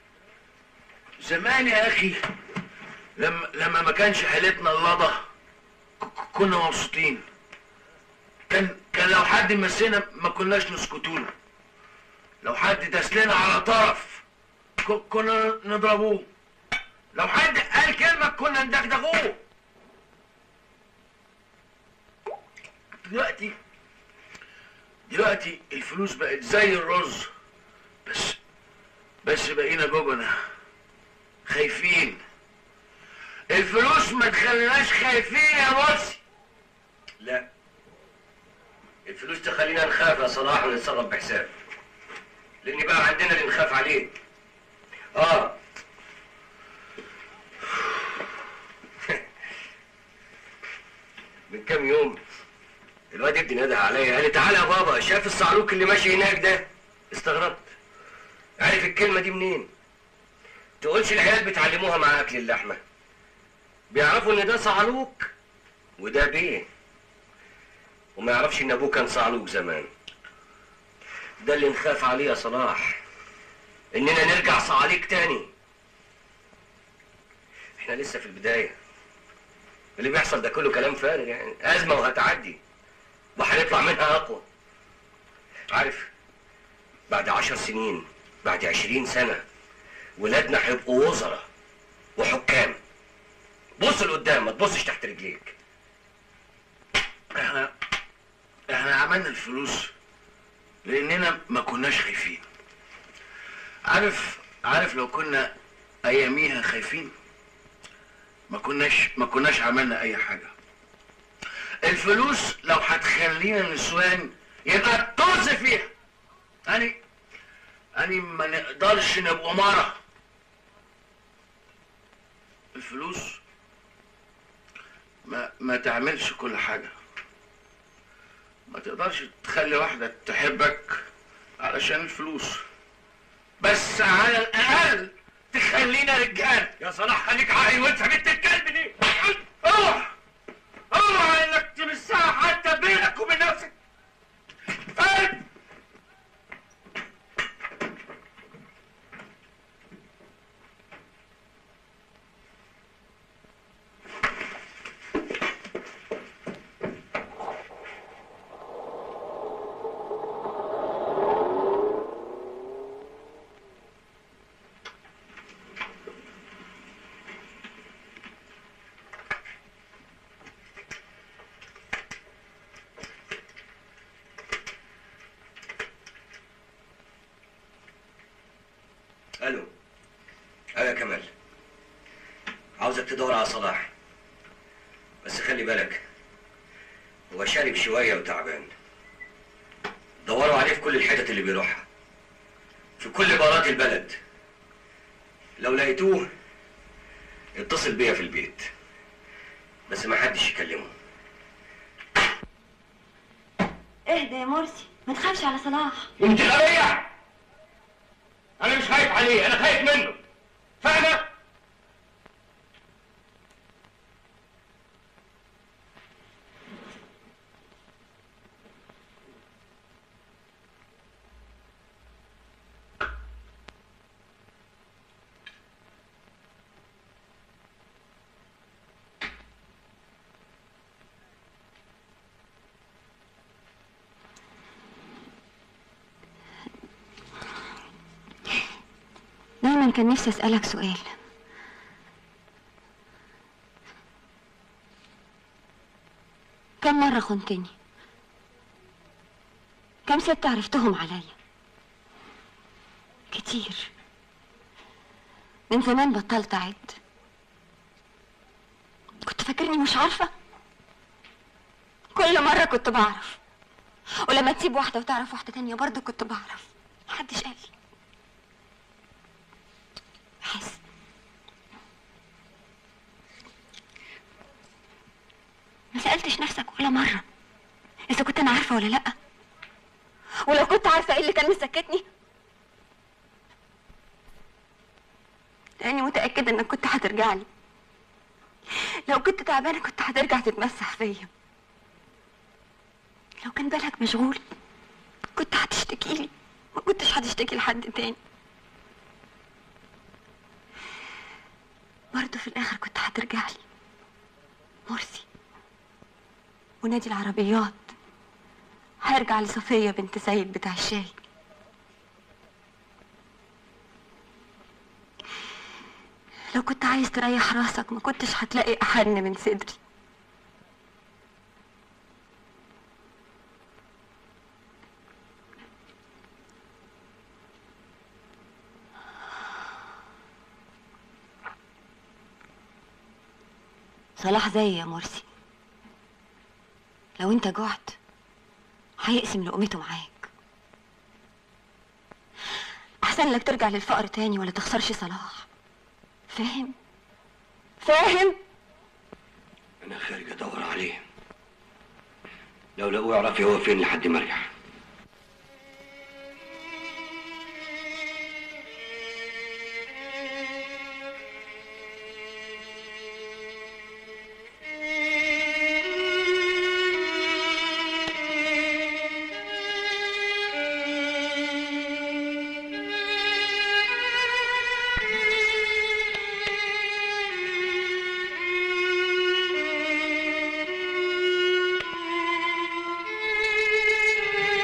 D: زمان يا اخي لما لما ما كانش حالتنا اللضة ك- كنا مبسوطين كان كان لو حد مسنا ما كناش نسكتوله لو حد دسلنا على طرف ك- كنا نضربوه لو حد قال كلمة كنا ندغدغوه دلوقتي دلوقتي الفلوس بقت زي الرز بس بس بقينا جبنة خايفين الفلوس ما تخليناش خايفين يا مرسي
B: لا الفلوس تخلينا نخاف يا صلاح ونتصرف بحساب لان بقى عندنا اللي نخاف عليه اه من كام يوم الواد ابني نده عليا قال لي تعالى يا بابا شايف الصعلوك اللي ماشي هناك ده استغربت عارف الكلمه دي منين تقولش العيال بيتعلموها مع اكل اللحمه بيعرفوا ان ده صعلوك وده بيه وما يعرفش ان ابوه كان صعلوك زمان ده اللي نخاف عليه يا صلاح اننا نرجع صعاليك تاني احنا لسه في البدايه اللي بيحصل ده كله كلام فارغ يعني ازمه وهتعدي وهنطلع منها اقوى عارف بعد عشر سنين بعد عشرين سنه ولادنا هيبقوا وزراء وحكام بص لقدام ما تبصش تحت رجليك
D: احنا احنا عملنا الفلوس لاننا ما كناش خايفين عارف
B: عارف لو كنا اياميها خايفين ما كناش ما كناش عملنا اي حاجه الفلوس لو هتخلينا نسوان يبقى طز فيها يعني يعني ما نقدرش نبقى مرة الفلوس ما ما تعملش كل حاجة ما تقدرش تخلي واحدة تحبك علشان الفلوس بس على الأقل تخلينا رجال
E: يا صلاح خليك عاقل وانت بنت الكلب دي
B: اوعى اوعى انك تمسها حتى بينك وبين نفسك فاهم
E: الو ايوه يا كمال عاوزك تدور على صلاح بس خلي بالك هو شارب شويه وتعبان دوروا عليه في كل الحتت اللي بيروحها في كل بارات البلد لو لقيتوه اتصل بيا في البيت بس ما حدش يكلمه
L: اهدى يا مرسي ما تخافش على صلاح
A: انت غبية انا مش خايف عليه انا خايف منه فاهمة
L: دايما كان نفسي اسألك سؤال كم مرة خنتني كم ست عرفتهم عليا كتير من زمان بطلت اعد كنت فاكرني مش عارفة كل مرة كنت بعرف ولما تسيب واحدة وتعرف واحدة تانية برضه كنت بعرف محدش قال لي حس ما سألتش نفسك ولا مرة إذا كنت أنا عارفة ولا لأ ولو كنت عارفة إيه اللي كان مسكتني لأني متأكدة إنك كنت هترجع لي لو كنت تعبانة كنت هترجع تتمسح فيا لو كان بالك مشغول كنت هتشتكي لي ما كنتش هتشتكي لحد تاني برضه في الآخر كنت هترجع لي مرسي ونادي العربيات هرجع لصفية بنت سيد بتاع الشاي لو كنت عايز تريح راسك ما كنتش هتلاقي أحن من صدري صلاح زي يا مرسي لو انت جعت هيقسم لقمته معاك احسن لك ترجع للفقر تاني ولا تخسرش صلاح فاهم فاهم
E: انا خارج ادور عليه لو لقوه اعرفي هو فين لحد ما ارجع
G: Thank you.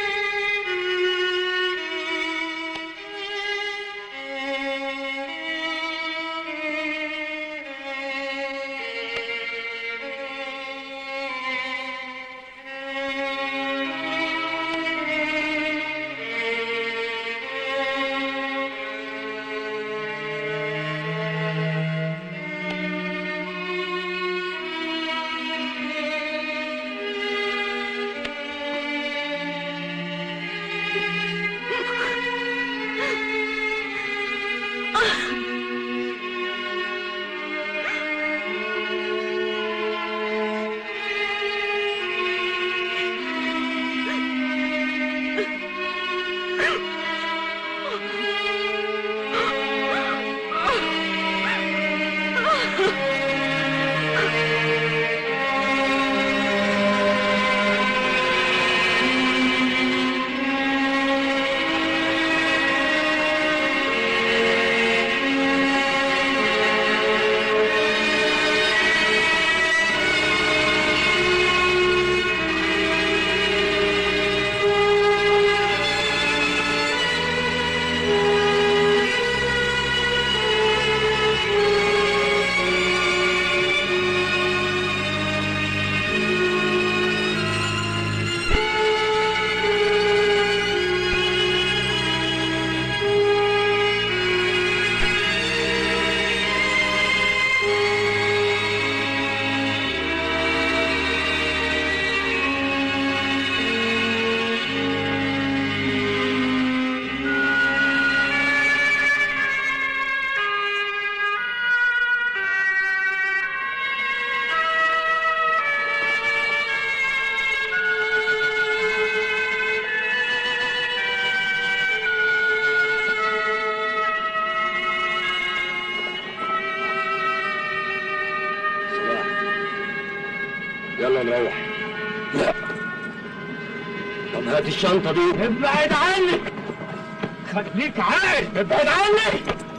D: يلا نروح لا طب هات الشنطة دي ابعد عني خليك عايز ابعد عني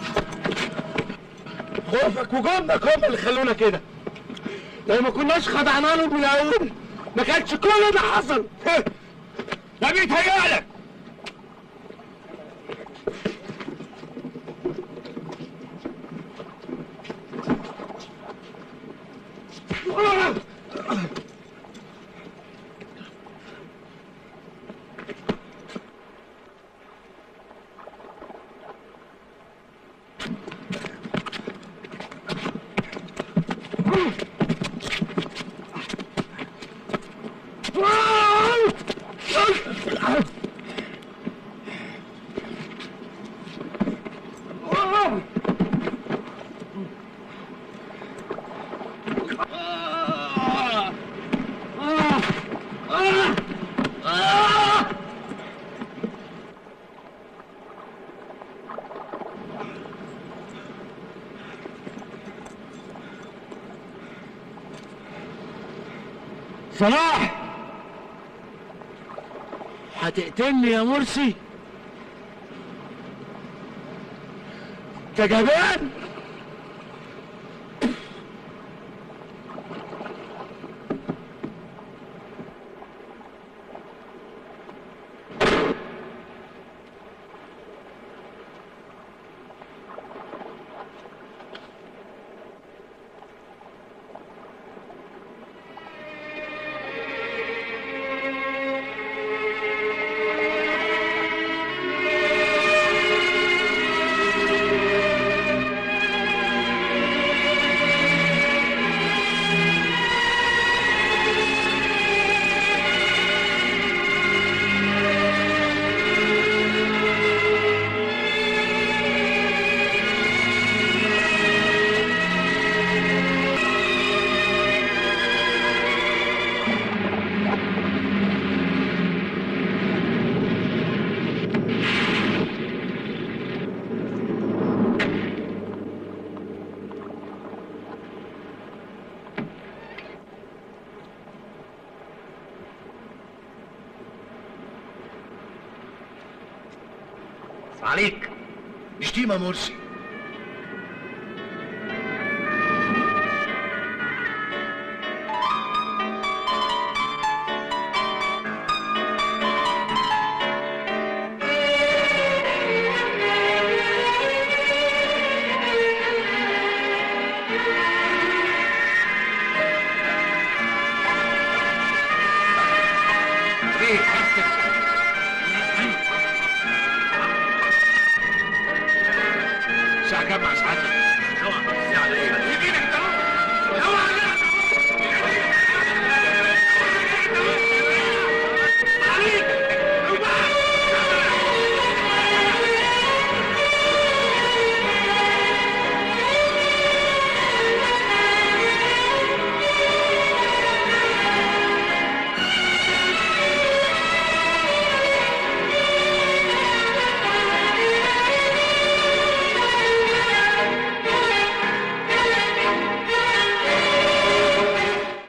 D: خوفك وجبنك هم اللي خلونا كده لو ما كناش خدعنا لهم من الاول ما كانش كل ده حصل ده بيتهيألك صلاح هتقتلني يا مرسي انت جبان
B: عليك دي شتيمة مرسي
D: ايه الساعة كام مع سعادتك؟